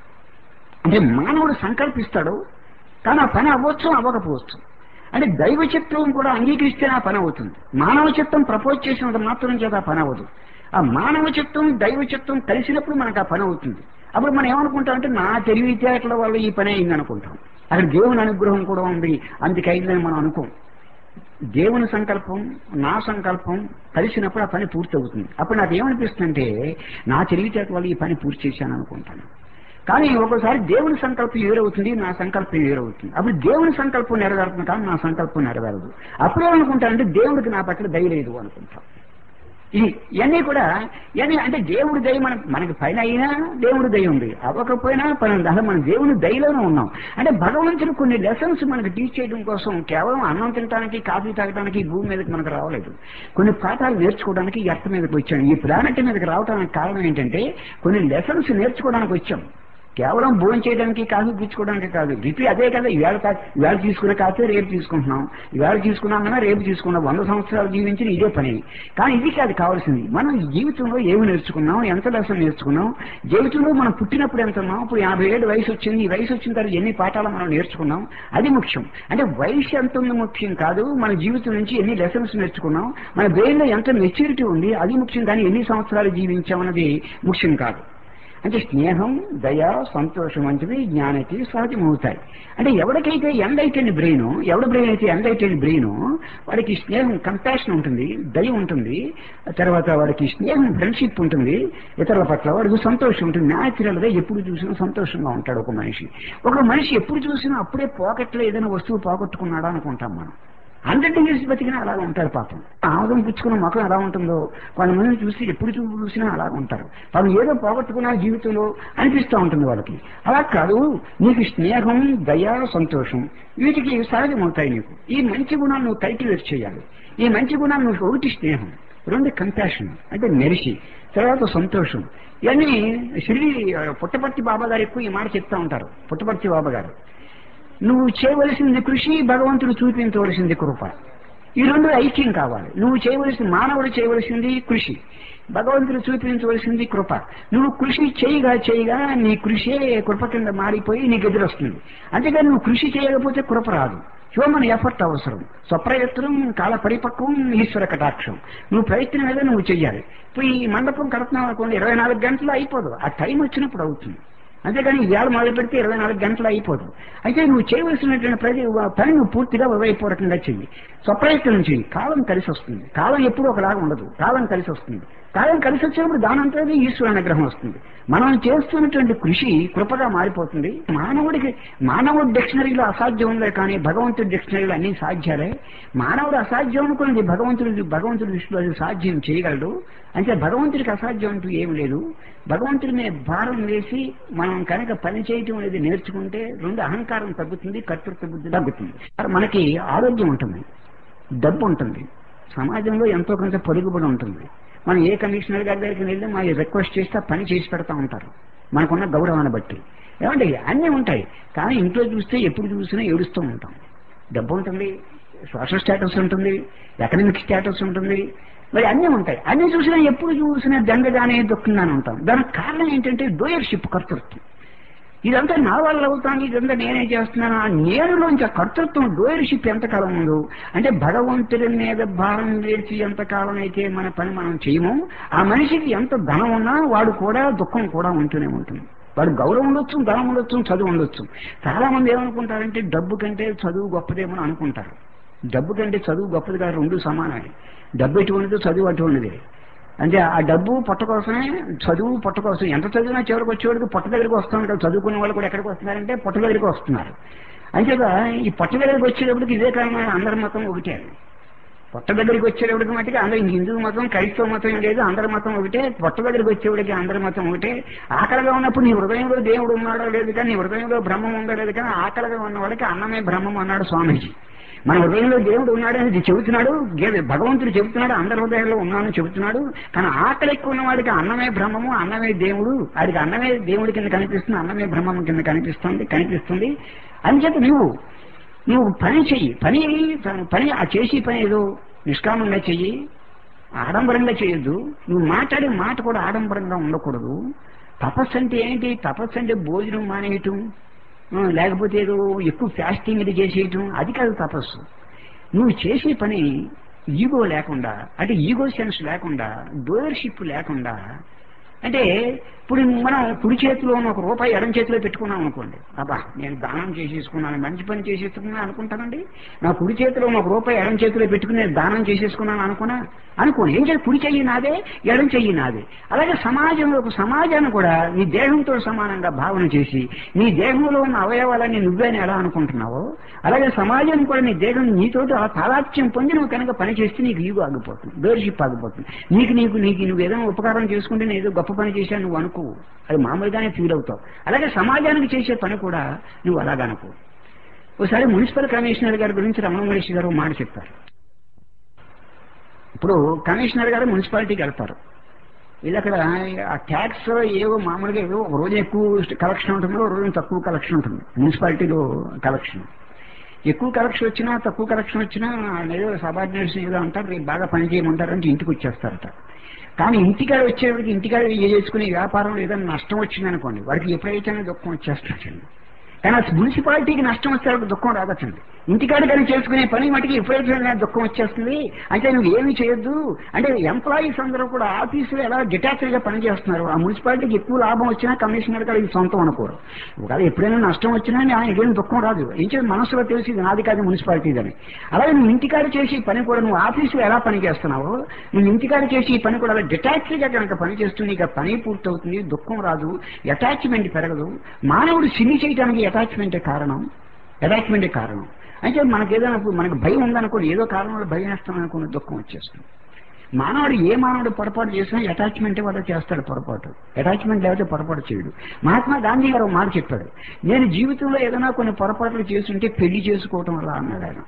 అంటే మానవుడు సంకల్పిస్తాడు కానీ ఆ పని అవ్వచ్చు అవ్వకపోవచ్చు అంటే దైవ చిత్తం కూడా అంగీకరిస్తే ఆ పని అవుతుంది మానవ చిత్తం ప్రపోజ్ చేసినంత మాత్రం చేత ఆ పని అవ్వదు ఆ మానవ చిత్తం దైవ చిత్తం కలిసినప్పుడు మనకు ఆ పని అవుతుంది అప్పుడు మనం ఏమనుకుంటాం అంటే నా తెలివితేటల వల్ల ఈ పని అయింది అనుకుంటాం అక్కడ దేవుని అనుగ్రహం కూడా ఉంది అందుకే అయిందని మనం అనుకోం దేవుని సంకల్పం నా సంకల్పం కలిసినప్పుడు ఆ పని పూర్తి అవుతుంది అప్పుడు నాకు ఏమనిపిస్తుందంటే నా తెలివితేట వల్ల ఈ పని పూర్తి చేశాను అనుకుంటాను కానీ ఒక్కోసారి దేవుని సంకల్పం వేరవుతుంది నా సంకల్పం వేరవుతుంది అప్పుడు దేవుని సంకల్పం నెరవేరుతుంది కానీ నా సంకల్పం నెరవేరదు అప్పుడు ఏమనుకుంటానంటే దేవుడికి నా పట్ల దయ లేదు అనుకుంటాం ఇది ఇవన్నీ కూడా ఇవన్నీ అంటే దేవుడి దయ మన మనకి పైన అయినా దేవుడి దయ ఉంది అవ్వకపోయినా పని ఉంది అసలు మన దేవుని దయలోనే ఉన్నాం అంటే భగవంతుడు కొన్ని లెసన్స్ మనకి టీచ్ చేయడం కోసం కేవలం అన్నం తినడానికి కాఫీ తాగడానికి ఈ భూమి మీదకి మనకు రావలేదు కొన్ని పాఠాలు నేర్చుకోవడానికి ఈ అర్థం మీదకి వచ్చాం ఈ ప్లానెట్ మీదకి రావడానికి కారణం ఏంటంటే కొన్ని లెసన్స్ నేర్చుకోవడానికి వచ్చాం కేవలం భోజనం చేయడానికి కాఫీ పుచ్చుకోవడానికి కాదు రిపీ అదే కదా ఇవాళ కా- ఇవాళ తీసుకున్న కాఫీ రేపు తీసుకుంటున్నాం ఇవాళ తీసుకున్నాం కదా రేపు తీసుకున్నాం వంద సంవత్సరాలు జీవించిన ఇదే పని కానీ ఇది కాదు కావాల్సింది మనం ఈ జీవితంలో ఏమి నేర్చుకున్నాం ఎంత లెసన్ నేర్చుకున్నాం జీవితంలో మనం పుట్టినప్పుడు ఎంత ఉన్నాం ఇప్పుడు యాభై ఏడు వయసు వచ్చింది ఈ వయసు వచ్చిన తర్వాత ఎన్ని పాఠాలు మనం నేర్చుకున్నాం అది ముఖ్యం అంటే వయసు ఎంత ఉంది ముఖ్యం కాదు మన జీవితం నుంచి ఎన్ని లెసన్స్ నేర్చుకున్నాం మన బ్రెయిన్ లో ఎంత మెచ్యూరిటీ ఉంది అది ముఖ్యం కానీ ఎన్ని సంవత్సరాలు జీవించామన్నది ముఖ్యం కాదు అంటే స్నేహం దయ సంతోషం వంటివి జ్ఞానకి సహజమవుతాయి అంటే ఎవరికైతే ఎండ్ అయిపోయిన బ్రెయిన్ ఎవడి బ్రెయిన్ అయితే ఎండ్ అయిపోయిన బ్రెయిన్ వాడికి స్నేహం కంపాషన్ ఉంటుంది దయ ఉంటుంది తర్వాత వాడికి స్నేహం ఫ్రెండ్షిప్ ఉంటుంది ఇతరుల పట్ల వాడికి సంతోషం ఉంటుంది న్యాచురల్ గా ఎప్పుడు చూసినా సంతోషంగా ఉంటాడు ఒక మనిషి ఒక మనిషి ఎప్పుడు చూసినా అప్పుడే పాకెట్లో ఏదైనా వస్తువు పోగొట్టుకున్నాడా అనుకుంటాం మనం హండ్రెడ్ డిగ్రీస్ బతికినా అలాగే ఉంటారు పాపం ఆముదం పుచ్చుకున్న ముఖం ఎలా ఉంటుందో కొంతమందిని చూసి ఎప్పుడు చూ- చూసినా అలాగే ఉంటారు పాపం ఏదో పోగొట్టుకున్న జీవితంలో అనిపిస్తూ ఉంటుంది వాళ్ళకి అలా కాదు నీకు స్నేహం దయ సంతోషం వీటికి సహజమవుతాయి నీకు ఈ మంచి గుణాలు నువ్వు కల్టివేట్ చేయాలి ఈ మంచి గుణాలు నువ్వు ఒకటి స్నేహం రెండు కంపాషన్ అంటే మెరిసి తర్వాత సంతోషం ఇవన్నీ శ్రీ పుట్టపర్తి బాబా గారు ఎక్కువ ఈ మాట చెప్తా ఉంటారు పుట్టపర్తి బాబా గారు నువ్వు చేయవలసింది కృషి భగవంతుడు చూపించవలసింది కృప ఈ రెండు ఐక్యం కావాలి నువ్వు చేయవలసిన మానవుడు చేయవలసింది కృషి భగవంతుడు చూపించవలసింది కృప నువ్వు కృషి చేయగా చేయగా నీ కృషే కృప కింద మారిపోయి నీకు ఎదురొస్తుంది అంతేగాని నువ్వు కృషి చేయకపోతే కృప రాదు హ్యూమన్ ఎఫర్ట్ అవసరం స్వప్రయత్నం కాల పరిపక్వం ఈశ్వర కటాక్షం నువ్వు ప్రయత్నం ఏదో నువ్వు చెయ్యాలి ఇప్పుడు ఈ మండపం కడుతున్నావు అనుకోండి ఇరవై నాలుగు గంటలు అయిపోదు ఆ టైం వచ్చినప్పుడు అవుతుంది అంతేగాని ఈవేళ మొదలు పెడితే ఇరవై నాలుగు గంటలు అయిపోదు అయితే నువ్వు చేయవలసినటువంటి ప్రతి పని నువ్వు పూర్తిగా హృదయపూర్వకంగా చెయ్యి స్వప్రయత్నం చెయ్యి కాలం కలిసి వస్తుంది కాలం ఎప్పుడూ ఒకలాగా ఉండదు కాలం కలిసి వస్తుంది కాలం కలిసి వచ్చినప్పుడు దానంతది ఈశ్వర అనుగ్రహం వస్తుంది మనం చేస్తున్నటువంటి కృషి కృపగా మారిపోతుంది మానవుడికి మానవుడి డిక్షనరీలో అసాధ్యం ఉందే కానీ భగవంతుడి డిక్షనరీలో అన్ని సాధ్యాలే మానవుడు అసాధ్యం అనుకున్నది భగవంతుడి భగవంతుడి దృష్టిలో అది సాధ్యం చేయగలడు అంటే భగవంతుడికి అసాధ్యం అంటూ ఏమి లేదు భగవంతుడి మీద భారం వేసి మనం కనుక పని చేయటం అనేది నేర్చుకుంటే రెండు అహంకారం తగ్గుతుంది కర్తృత్వ బుద్ధి తగ్గుతుంది మనకి ఆరోగ్యం ఉంటుంది డబ్బు ఉంటుంది సమాజంలో ఎంతో కొంత పొరుగుబడి ఉంటుంది మనం ఏ కమిషనర్ గారి దగ్గరికి వెళ్ళి మా రిక్వెస్ట్ చేస్తే ఆ పని చేసి పెడతా ఉంటారు మనకున్న గౌరవాన్ని బట్టి ఏమంటే అన్నీ ఉంటాయి కానీ ఇంట్లో చూస్తే ఎప్పుడు చూసినా ఏడుస్తూ ఉంటాం డబ్బు ఉంటుంది సోషల్ స్టేటస్ ఉంటుంది ఎకనామిక్ స్టేటస్ ఉంటుంది మరి అన్నీ ఉంటాయి అన్నీ చూసినా ఎప్పుడు చూసినా దండగానే దుఃఖంగానే ఉంటాం దానికి కారణం ఏంటంటే డోయర్షిప్ కర్తృత్వం ఇదంతా నా వల్ల అవుతాను ఇదంతా నేనే చేస్తున్నాను ఆ నేనులోంచి ఆ కర్తృత్వం డోయర్షిప్ ఎంతకాలం ఉందో అంటే భగవంతుడి మీద భారం వేసి ఎంతకాలం అయితే మన పని మనం చేయమో ఆ మనిషికి ఎంత ధనం ఉన్నా వాడు కూడా దుఃఖం కూడా ఉంటూనే ఉంటుంది వాడు గౌరవం ఉండొచ్చు ధనం ఉండొచ్చు చదువు ఉండొచ్చు చాలా మంది ఏమనుకుంటారంటే డబ్బు కంటే చదువు గొప్పదేమో అనుకుంటారు డబ్బు కంటే చదువు గొప్పది కాదు రెండు సమానమే డబ్బు ఎటువంటిది చదువు అటువంటిది అంటే ఆ డబ్బు పొట్ట కోసమే చదువు పొట్ట కోసం ఎంత చదివినా చివరికి వచ్చేవాడికి పొట్ట దగ్గరికి వస్తాం కదా చదువుకునే వాళ్ళు కూడా ఎక్కడికి వస్తున్నారంటే పొట్ట దగ్గరికి వస్తున్నారు అంతేగా ఈ పొట్ట దగ్గరికి వచ్చేటప్పటికి ఇదే కారణం అందరి మతం ఒకటే పొట్ట దగ్గరికి వచ్చేటప్పటికి మట్టుకి అందరూ ఇంక హిందూ మతం క్రైస్తవ మతం ఏం లేదు అందరి మతం ఒకటే పొట్ట దగ్గరికి వచ్చేవాడికి అందరి మతం ఒకటే ఆకలిగా ఉన్నప్పుడు నీ హృదయంలో దేవుడు ఉన్నాడో లేదు కానీ నీ హృదయంలో బ్రహ్మం ఉందో లేదు కానీ ఆకలిగా ఉన్నవాడికి అన్నమే బ్రహ్మం అన్నాడు స్వామీజీ మన హృదయంలో దేవుడు ఉన్నాడని చెబుతున్నాడు గే- భగవంతుడు చెబుతున్నాడు అందరి హృదయంలో ఉన్నానని చెబుతున్నాడు కానీ ఆకలి ఎక్కువ ఉన్నవాడికి అన్నమే బ్రహ్మము అన్నమే దేవుడు వాడికి అన్నమే దేవుడి కింద కనిపిస్తుంది అన్నమే బ్రహ్మం కింద కనిపిస్తుంది కనిపిస్తుంది అని చెప్పి నువ్వు నువ్వు పని చెయ్యి పని పని ఆ చేసి పని ఏదో నిష్కామంగా చెయ్యి ఆడంబరంగా చేయొద్దు నువ్వు మాట్లాడే మాట కూడా ఆడంబరంగా ఉండకూడదు తపస్సు అంటే ఏంటి తపస్సు అంటే భోజనం మానేయటం ఆ, లేకపోతే ఏదో ఎక్కువ ఫాస్టింగ్ ఇది చేసేయటం అది కాదు తపస్సు నువ్వు చేసే పని ఈగో లేకుండా అంటే ఈగో సెన్స్ లేకుండా డోయర్షిప్ లేకుండా అంటే ఇప్పుడు మనం కుడి చేతిలో ఉన్న ఒక రూపాయి ఎడం చేతిలో పెట్టుకున్నాం అనుకోండి అబ్బా నేను దానం చేసేసుకున్నాను మంచి పని చేసేసుకున్నాను అనుకుంటానండి నా కుడి చేతిలో ఉన్న ఒక రూపాయి ఎడం చేతిలో పెట్టుకుని నేను దానం చేసేసుకున్నాను అనుకున్నా అనుకోను ఏం చేయాలి కుడి చెయ్యి నాదే ఎడం చెయ్యి నాదే అలాగే సమాజంలో ఒక సమాజాన్ని కూడా నీ దేహంతో సమానంగా భావన చేసి నీ దేహంలో ఉన్న అవయవాలన్నీ నువ్వేని ఎలా అనుకుంటున్నావో అలాగే సమాజాన్ని కూడా నీ దేహం నీతోటి ఆ తాదాత్యం పొంది నువ్వు కనుక పని చేస్తే నీకు ఈగో ఆగిపోతుంది డోర్షిప్ ఆగిపోతుంది నీకు నీకు నీకు నువ్వు ఏదైనా ఉపకారం చేసుకుంటే నేను ఏదో గొప్ప పని చేశాను నువ్వు అనుకో అది మామూలుగానే ఫీల్ అవుతావు అలాగే సమాజానికి చేసే పని కూడా నువ్వు అలాగనుకో ఒకసారి మున్సిపల్ కమిషనర్ గారి గురించి రమణ మహర్షి గారు ఒక మాట చెప్పారు ఇప్పుడు కమిషనర్ గారు మున్సిపాలిటీకి వెళ్తారు వీళ్ళు అక్కడ ఆ ట్యాక్స్ ఏవో మామూలుగా ఏవో ఒక రోజు ఎక్కువ కలెక్షన్ ఉంటుంది ఒక రోజు తక్కువ కలెక్షన్ ఉంటుంది మున్సిపాలిటీలో కలెక్షన్ ఎక్కువ కలెక్షన్ వచ్చినా తక్కువ కలెక్షన్ వచ్చినా ఏదో సబార్డినేట్స్ ఏదో అంటారు రేపు బాగా పని చేయమంటారు అంటే ఇంటికి వచ్చేస్తారట కానీ ఇంటికాడ వచ్చేవాడికి ఇంటికాడ చేసుకునే వ్యాపారంలో ఏదైనా నష్టం వచ్చిందనుకోండి వాడికి ఎప్పుడైతేనే దుఃఖం వచ్చేస్తుంది కానీ ఆ మున్సిపాలిటీకి నష్టం వస్తే వాడికి దుఃఖం రాదచ్చండి ఇంటికాడ కానీ చేసుకునే పని మటుకి ఎప్పుడైతే దుఃఖం వచ్చేస్తుంది అంటే నువ్వు ఏమీ చేయొద్దు అంటే ఎంప్లాయీస్ అందరూ కూడా ఆఫీసులో ఎలా డిటాచ్డ్ గా పనిచేస్తున్నారు ఆ మున్సిపాలిటీకి ఎక్కువ లాభం వచ్చినా కమిషనర్ గారు ఇది సొంతం అనుకోరు ఒకవేళ ఎప్పుడైనా నష్టం వచ్చినా ఆయనకేం దుఃఖం రాదు ఏం చేయాలి మనసులో తెలిసి ఇది నాది కాదు మున్సిపాలిటీ అని అలాగే నువ్వు ఇంటికాడ చేసి ఈ పని కూడా నువ్వు ఆఫీసులో ఎలా పని చేస్తున్నావో నువ్వు ఇంటికాడ చేసి ఈ పని కూడా అలా డిటాచ్డ్ గా కనుక పని చేస్తూ నీకు ఆ పని పూర్తవుతుంది దుఃఖం రాదు అటాచ్మెంట్ పెరగదు మానవుడు సిని చేయడానికి అటాచ్మెంటే కారణం అటాచ్మెంటే కారణం అయితే మనకి ఏదైనా ఇప్పుడు మనకు భయం ఉందనుకోండి ఏదో కారణం వల్ల భయం వేస్తాం అనుకుని దుఃఖం వచ్చేస్తుంది మానవుడు ఏ మానవుడు పొరపాటు చేసినా అటాచ్మెంట్ వల్ల చేస్తాడు పొరపాటు అటాచ్మెంట్ లేకపోతే పొరపాటు చేయడు మహాత్మా గాంధీ గారు ఒక మాట చెప్పాడు నేను జీవితంలో ఏదైనా కొన్ని పొరపాట్లు చేస్తుంటే పెళ్లి చేసుకోవటం వల్ల అన్నాడు ఆయన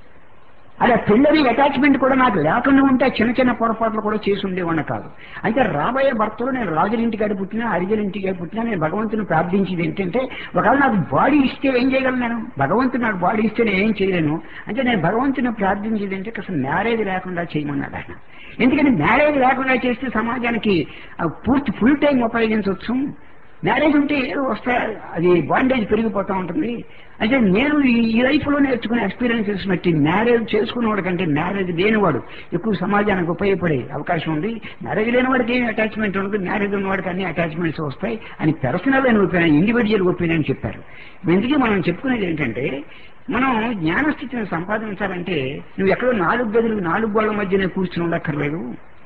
అలా పెళ్ళని అటాచ్మెంట్ కూడా నాకు లేకుండా ఉంటే చిన్న చిన్న పొరపాట్లు కూడా చేసి ఉండేవాడిని కాదు అయితే రాబోయే భర్తలు నేను రాజుల ఇంటికాడ పుట్టినా హరిజల ఇంటికాడ పుట్టినా నేను భగవంతుని ప్రార్థించేది ఏంటంటే ఒకవేళ నాకు బాడీ ఇస్తే ఏం చేయగలను నేను భగవంతుడు నాకు బాడీ ఇస్తే నేను ఏం చేయలేను అంటే నేను భగవంతుని ప్రార్థించేది అంటే అసలు మ్యారేజ్ లేకుండా చేయమన్నాడు ఆయన ఎందుకంటే మ్యారేజ్ లేకుండా చేస్తే సమాజానికి ఆ పూర్తి ఫుల్ టైం ఉపయోగించవచ్చు మ్యారేజ్ ఉంటే ఏదో వస్తా అది బాండేజ్ పెరిగిపోతూ ఉంటుంది అంటే నేను ఈ- ఈ లైఫ్ లో నేర్చుకునే ఎక్స్పీరియన్సెస్ బట్టి మ్యారేజ్ చేసుకున్నవాడు కంటే మ్యారేజ్ లేనివాడు ఎక్కువ సమాజానికి ఉపయోగపడే అవకాశం ఉంది మ్యారేజ్ లేనివాడికి ఏం అటాచ్మెంట్ ఉండదు మ్యారేజ్ ఉన్నవాడికి అన్ని అటాచ్మెంట్స్ వస్తాయి అని పర్సనల్ అని ఒపీనియన్ ఇండివిజువల్ ఒపీనియన్ చెప్పారు ఎందుకే మనం చెప్పుకునేది ఏంటంటే మనం జ్ఞానస్థితిని సంపాదించాలంటే నువ్వు ఎక్కడో నాలుగు గదులు నాలుగు గోళ్ల మధ్యనే కూర్చుని ఉండక్కర్లేదు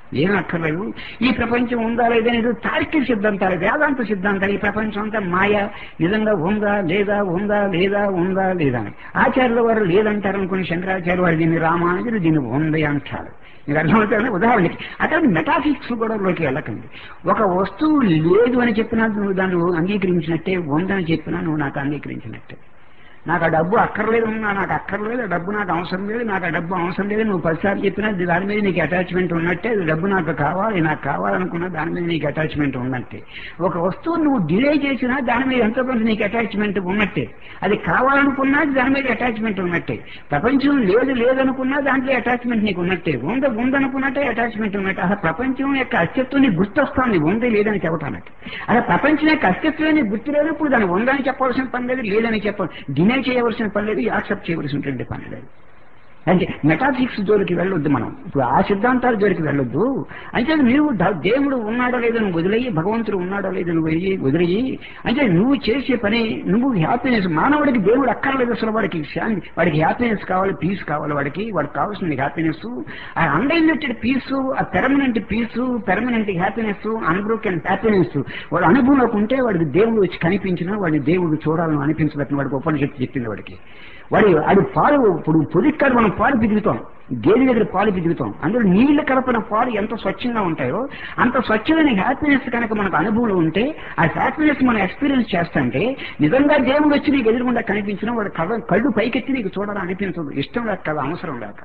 ఏం అక్కర్లేదు ఈ ప్రపంచం ఉందా లేదా అనేది తార్కిక సిద్ధాంతాలు వేదాంత సిద్ధాంతాలు ఈ ప్రపంచం అంతా మాయ నిజంగా ఉందా లేదా ఉందా లేదా ఉందా లేదా అని ఆచార్యుల వారు లేదంటారు అనుకుని శంకరాచార్య వారు దీన్ని రామానుజులు దీన్ని ఉంది అంటారు మీకు అర్థమవుతుంది ఉదాహరణకి అక్కడ మెటాఫిక్స్ గొడవలోకి వెళ్ళకండి ఒక వస్తువు లేదు అని చెప్పినా నువ్వు దాన్ని అంగీకరించినట్టే ఉందని చెప్పినా నువ్వు నాకు అంగీకరించినట్టే నాకు ఆ డబ్బు అక్కర్లేదు ఉన్నా నాకు అక్కర్లేదు ఆ డబ్బు నాకు అవసరం లేదు నాకు ఆ డబ్బు అవసరం లేదు నువ్వు పదిసార్లు చెప్పినా దాని మీద నీకు అటాచ్మెంట్ ఉన్నట్టే ఈ డబ్బు నాకు కావాలి నాకు కావాలనుకున్నా దాని మీద నీకు అటాచ్మెంట్ ఉన్నట్టే ఒక వస్తువు నువ్వు డిలే చేసినా దాని మీద ఎంతో కొంత నీకు అటాచ్మెంట్ ఉన్నట్టే అది కావాలనుకున్నా దాని మీద అటాచ్మెంట్ ఉన్నట్టే ప్రపంచం లేదు లేదనుకున్నా దాంట్లో అటాచ్మెంట్ నీకు ఉన్నట్టే ఉంద ఉందనుకున్నట్టే అటాచ్మెంట్ ఉన్నట్టే అసలు ప్రపంచం యొక్క అస్తిత్వం నీకు గుర్తొస్తుంది ఉంది లేదని చెప్పటానికి అసలు ప్రపంచం యొక్క అస్తిత్వం నీకు గుర్తు లేనప్పుడు దాన్ని ఉందని చెప్పవలసిన పని లేదు లేదని చెప్ప డినై చేయవలసిన పని లేదు యాక్సెప్ట్ చేయవలసినటువంటి పని లేదు అంటే మెటాఫిక్స్ జోలికి వెళ్ళొద్దు మనం ఇప్పుడు ఆ సిద్ధాంతాల జోలికి వెళ్ళొద్దు అంటే నువ్వు ద- దేవుడు ఉన్నాడో లేదో నువ్వు వదిలేయి భగవంతుడు ఉన్నాడో లేదో నువ్వు వదిలేయి వదిలేయి అంటే నువ్వు చేసే పని నువ్వు హ్యాపీనెస్ మానవుడికి దేవుడు అక్కర్లేదు అసలు వాడికి శాంతి వాడికి హ్యాపీనెస్ కావాలి పీస్ కావాలి వాడికి వాడికి కావాల్సిన హ్యాపీనెస్ ఆ అన్లిమిటెడ్ పీస్ ఆ permanent peace permanent happiness unbroken happiness వాడు అనుభవంలోకి ఉంటే వాడికి దేవుడు వచ్చి కనిపించినా వాడిని దేవుడు చూడాలని అనిపించబట్టిన వాడికి ఉపనిషత్తు చెప్పింది వాడికి వాడి అది పాలు ఇప్పుడు పొదిక్కాడు మనం పాలు పిగులుతాం గేదె దగ్గర పాలు పిగులుతాం అందులో నీళ్లు కలపిన పాలు ఎంత స్వచ్ఛంగా ఉంటాయో అంత స్వచ్ఛమైన హ్యాపీనెస్ కనుక మనకు అనుభవంలో ఉంటే ఆ హ్యాపీనెస్ మనం ఎక్స్పీరియన్స్ చేస్తుంటే నిజంగా దేవుడు వచ్చి నీకు ఎదురుగుండా కనిపించినా వాడు కళ్ళ కళ్ళు పైకెత్తి నీకు చూడాలని అనిపించదు ఇష్టం లేక కదా అవసరం లేక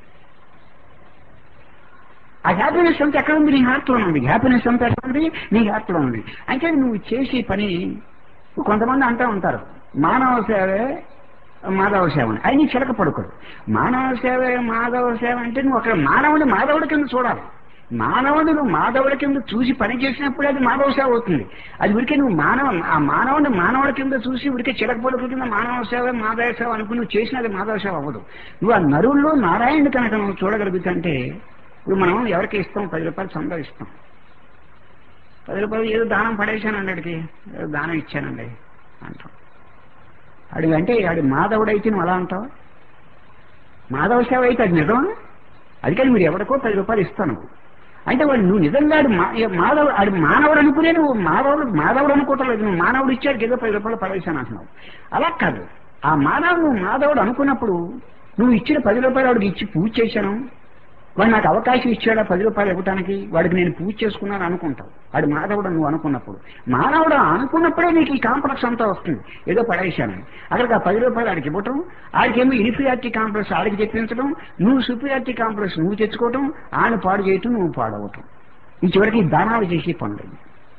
ఆ హ్యాపీనెస్ అంతా ఎక్కడ ఉంది నీ హార్ట్లో ఉంది హ్యాపీనెస్ అంతా ఎక్కడ ఉంది నీ హార్ట్లో ఉంది అంటే నువ్వు చేసే పని కొంతమంది అంటూ ఉంటారు మానవ సేవే మాధవ సేవ అని అది నీ చిలక పడుకోడు మానవ సేవ మాధవ సేవ అంటే నువ్వు అక్కడ మానవుడి మాధవుడి కింద చూడాలి మానవుడు నువ్వు మాధవుడి కింద చూసి పని చేసినప్పుడే అది మాధవ సేవ అవుతుంది అది ఉడికే నువ్వు మానవ ఆ మానవుడిని మానవుడి కింద చూసి ఉడికే చిలక పడుకు కింద మానవ సేవ మాధవ సేవ అనుకుని నువ్వు చేసినది మాధవ సేవ అవ్వదు నువ్వు ఆ నరుల్లో నారాయణుడు కనుక నువ్వు చూడగలుగుతుంటే ఇప్పుడు మనం ఎవరికి ఇస్తాం పది రూపాయలు చందా ఇస్తాం పది రూపాయలు ఏదో దానం పడేశానండి అడిగి ఏదో దానం ఇచ్చానండి అంటాం అడిగి అంటే ఆడి మాధవుడైతే నువ్వు అలా అంటావు మాధవ సేవ అయితే అది నిజమా అది కానీ మీరు ఎవరికో పది రూపాయలు ఇస్తాను అంటే వాడు నువ్వు నిజంగా ఆడు మా- ఏ మాధవ ఆడు మానవుడు అనుకునే నువ్వు మాధవుడు మాధవుడు అనుకోవటం లేదు నువ్వు మానవుడు ఇచ్చాడు ఏదో పది రూపాయలు పడేశాను అంటున్నావు అలా కాదు ఆ మానవుడు నువ్వు మాధవుడు అనుకున్నప్పుడు నువ్వు ఇచ్చిన పది రూపాయలు వాడికి ఇచ్చి పూజ చేశాను వాడు నాకు అవకాశం ఇచ్చాడా పది రూపాయలు ఇవ్వటానికి వాడికి నేను పూజ చేసుకున్నాను అనుకుంటావు వాడు మాధవుడు నువ్వు అనుకున్నప్పుడు మానవుడు అనుకున్నప్పుడే నీకు ఈ కాంప్లెక్స్ అంతా వస్తుంది ఏదో పడేశానని అక్కడికి ఆ పది రూపాయలు ఆడికి ఇవ్వటం ఆడికేమో ఇన్ఫీరియారిటీ కాంప్లెక్స్ ఆడికి చెప్పించడం నువ్వు సుపీరియారిటీ కాంప్లెక్స్ నువ్వు తెచ్చుకోవటం ఆయన పాడు చేయటం నువ్వు పాడవటం ఈ చివరికి దానాలు చేసే పనులు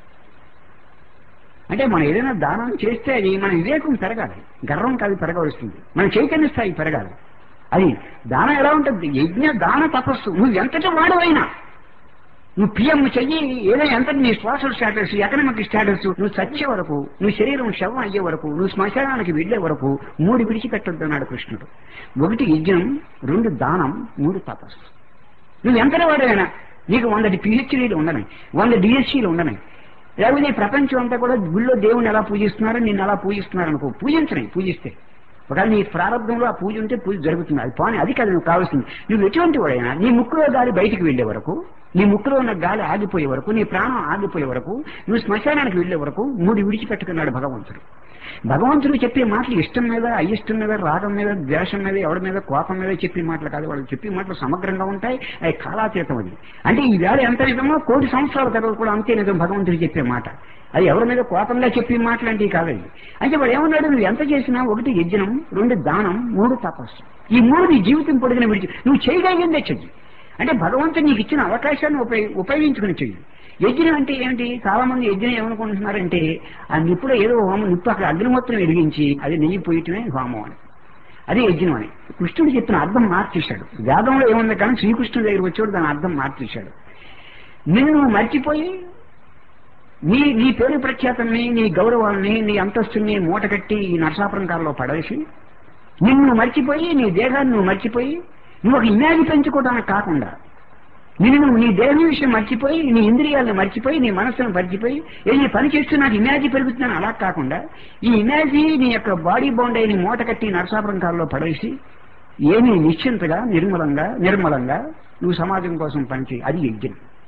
అంటే మనం ఏదైనా దానం చేస్తే అది మన వివేకం పెరగాలి గర్వం కాదు పెరగవలసింది మన చైతన్య స్థాయి పెరగాలి అది దానం ఎలా ఉంటుంది యజ్ఞ దాన తపస్సు నువ్వు ఎంతటి వాడవైనా నువ్వు పిఎం చెయ్యి ఏదైనా ఎంత నీ సోషల్ స్టేటస్ ఎకనామిక్ స్టేటస్ నువ్వు చచ్చే వరకు నువ్వు శరీరం శవం అయ్యే వరకు నువ్వు శ్మశానానికి వెళ్లే వరకు మూడు విడిచిపెట్టొద్దు అన్నాడు కృష్ణుడు ఒకటి యజ్ఞం రెండు దానం మూడు తపస్సు నువ్వు ఎంతటి వాడైనా నీకు వందటి పిహెచ్డీలు ఉండని వంద డిఎస్సీలు ఉండని లేకపోతే ఈ ప్రపంచం అంతా కూడా గుళ్ళో దేవుని ఎలా పూజిస్తున్నారో నిన్ను ఎలా పూజిస్తున్నారు అనుకో పూజించని పూజిస్తే ఒకవేళ నీ ప్రారంభంలో ఆ పూజ ఉంటే పూజ జరుగుతుంది అది పోనీ అది కాదు నువ్వు కావాల్సింది నువ్వు ఎటువంటి వాడైనా నీ ముక్కులో గాలి బయటికి వెళ్లే వరకు నీ ముక్కులో ఉన్న గాలి ఆగిపోయే వరకు నీ ప్రాణం ఆగిపోయే వరకు నువ్వు శ్మశానానికి వెళ్లే వరకు మూడు విడిచిపెట్టుకున్నాడు భగవంతుడు భగవంతుడు చెప్పే మాటలు ఇష్టం మీద అయిష్టం మీద రాగం మీద ద్వేషం మీద ఎవడి మీద కోపం మీద చెప్పే మాటలు కాదు వాళ్ళు చెప్పే మాటలు సమగ్రంగా ఉంటాయి అవి కాలాతీతం అది అంటే ఈ వేళ ఎంత నిజమో కోటి సంవత్సరాల తర్వాత కూడా అంతే నిజం భగవంతుడు చెప్పే మాట అది ఎవరి మీద కోపంగా చెప్పే మాటలు అంటే కాదండి అంటే వాడు ఏమన్నాడు నువ్వు ఎంత చేసినా ఒకటి యజ్ఞం రెండు దానం మూడు తపస్సు ఈ మూడు నీ జీవితం పొడిగిన విడిచి నువ్వు చేయగలిగిందే చెయ్యి అంటే భగవంతుడు నీకు ఇచ్చిన అవకాశాన్ని ఉపయోగ ఉపయోగించుకుని చెయ్యి యజ్ఞం అంటే ఏమిటి చాలా మంది యజ్ఞం ఏమనుకుంటున్నారంటే ఆ నిప్పులో ఏదో హోమం నిప్పు అక్కడ అగ్నిమొత్తం వెలిగించి అది నెయ్యి పోయటమే హోమం అని అదే యజ్ఞం అని కృష్ణుడు చెప్పిన అర్థం మార్చేశాడు వేదంలో ఏముంది కానీ శ్రీకృష్ణుడి దగ్గర వచ్చాడు దాని అర్థం మార్చేశాడు నిన్ను మర్చిపోయి నీ నీ పేరు ప్రఖ్యాతల్ని నీ గౌరవాల్ని నీ అంతస్తుని మూటగట్టి ఈ నరసాపురంకాలలో పడేసి నిన్ను మర్చిపోయి నీ దేహాన్ని నువ్వు మర్చిపోయి నువ్వు ఒక ఇమేజ్ పెంచుకోవడానికి కాకుండా నిన్ను నువ్వు నీ దేహం విషయం మర్చిపోయి నీ ఇంద్రియాలను మర్చిపోయి నీ మనస్సును మర్చిపోయి ఏ నీ పని చేస్తూ నాకు ఇమేజ్ పెరుగుతున్నాను అలా కాకుండా ఈ ఇమేజ్ నీ యొక్క బాడీ బౌండ్ అయిన మూట కట్టి నరసాపురం కాలంలో పడేసి ఏమీ నిశ్చింతగా నిర్మలంగా నిర్మలంగా నువ్వు సమాజం కోసం పనిచేయి అది యజ్ఞం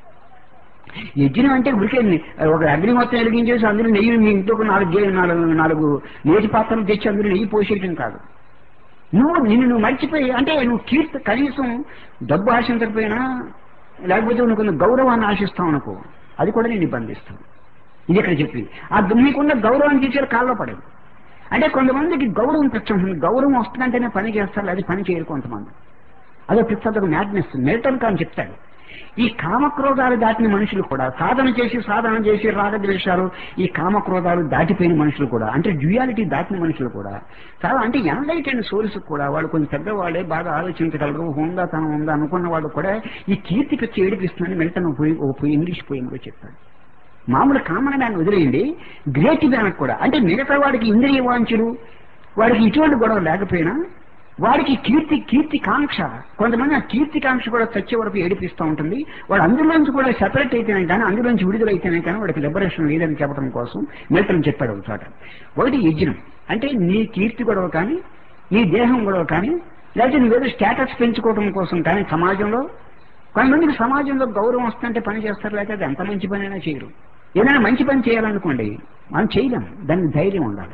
యజ్ఞం అంటే ఉరికే ఒక అగ్ని మొత్తం వెలిగించేసి అందులో నెయ్యి మీ ఇంట్లో ఒక నాలుగు గే- నాలుగు నాలుగు నేతి పాత్రలు తెచ్చి అందులో నెయ్యి పోసేయటం కాదు నువ్వు నిన్ను నువ్వు మర్చిపోయి అంటే నువ్వు కీర్తి కనీసం డబ్బు ఆశించకపోయినా లేకపోతే నువ్వు కొంత గౌరవాన్ని ఆశిస్తావు అనుకో అది కూడా నేను బంధిస్తాను ఇది ఇక్కడ చెప్పింది ఆ మీకున్న గౌరవాన్ని తీసేది కాళ్ళలో పడేది అంటే కొంతమందికి గౌరవం పిచ్చ ఉంటుంది గౌరవం వస్తుందంటేనే పని చేస్తారు అది పని చేయరు కొంతమంది అదో పిచ్చ అదొక మ్యాడ్నెస్ మిల్టన్ కాని చెప్తాడు ఈ కామక్రోధాలు దాటిన మనుషులు కూడా సాధన చేసి సాధన చేసి రాగద్వేషాలు ఈ కామక్రోధాలు దాటిపోయిన మనుషులు కూడా అంటే డ్యూయాలిటీ దాటిన మనుషులు కూడా చాలా అంటే ఎనలైటెడ్ సోర్స్ కూడా వాళ్ళు కొంచెం పెద్దవాళ్ళే బాగా ఆలోచించగలరు హోందాతనం ఉందా అనుకున్న వాళ్ళు కూడా ఈ కీర్తి పిచ్చి ఏడిపిస్తుందని మిల్టన్ పోయి ఓ పోయి ఇంగ్లీష్ పోయిందో చెప్పాడు మామూలు కామన్ మ్యాన్ వదిలేయండి గ్రేట్ మ్యాన్ కూడా అంటే మిగతా వాడికి ఇంద్రియ వాంఛలు వాడికి ఇటువంటి గొడవ లేకపోయినా వాడికి కీర్తి కీర్తి కాంక్ష కొంతమంది ఆ కీర్తి కాంక్ష కూడా చచ్చే వరకు ఏడిపిస్తూ ఉంటుంది వాడు అందులోంచి కూడా సెపరేట్ అయితేనే కానీ అందులోంచి విడుదలైతేనే కానీ వాడికి లిబరేషన్ లేదని చెప్పడం కోసం మిత్రం చెప్పాడు ఒక చోట ఒకటి యజ్ఞం అంటే నీ కీర్తి గొడవ కానీ నీ దేహం గొడవ కానీ లేకపోతే నువ్వేదో స్టేటస్ పెంచుకోవడం కోసం కానీ సమాజంలో కొంతమందికి సమాజంలో గౌరవం వస్తుంటే పని చేస్తారు లేకపోతే అది ఎంత మంచి పని అయినా చేయరు ఏదైనా మంచి పని చేయాలనుకోండి మనం చేయలేం దానికి ధైర్యం ఉండాలి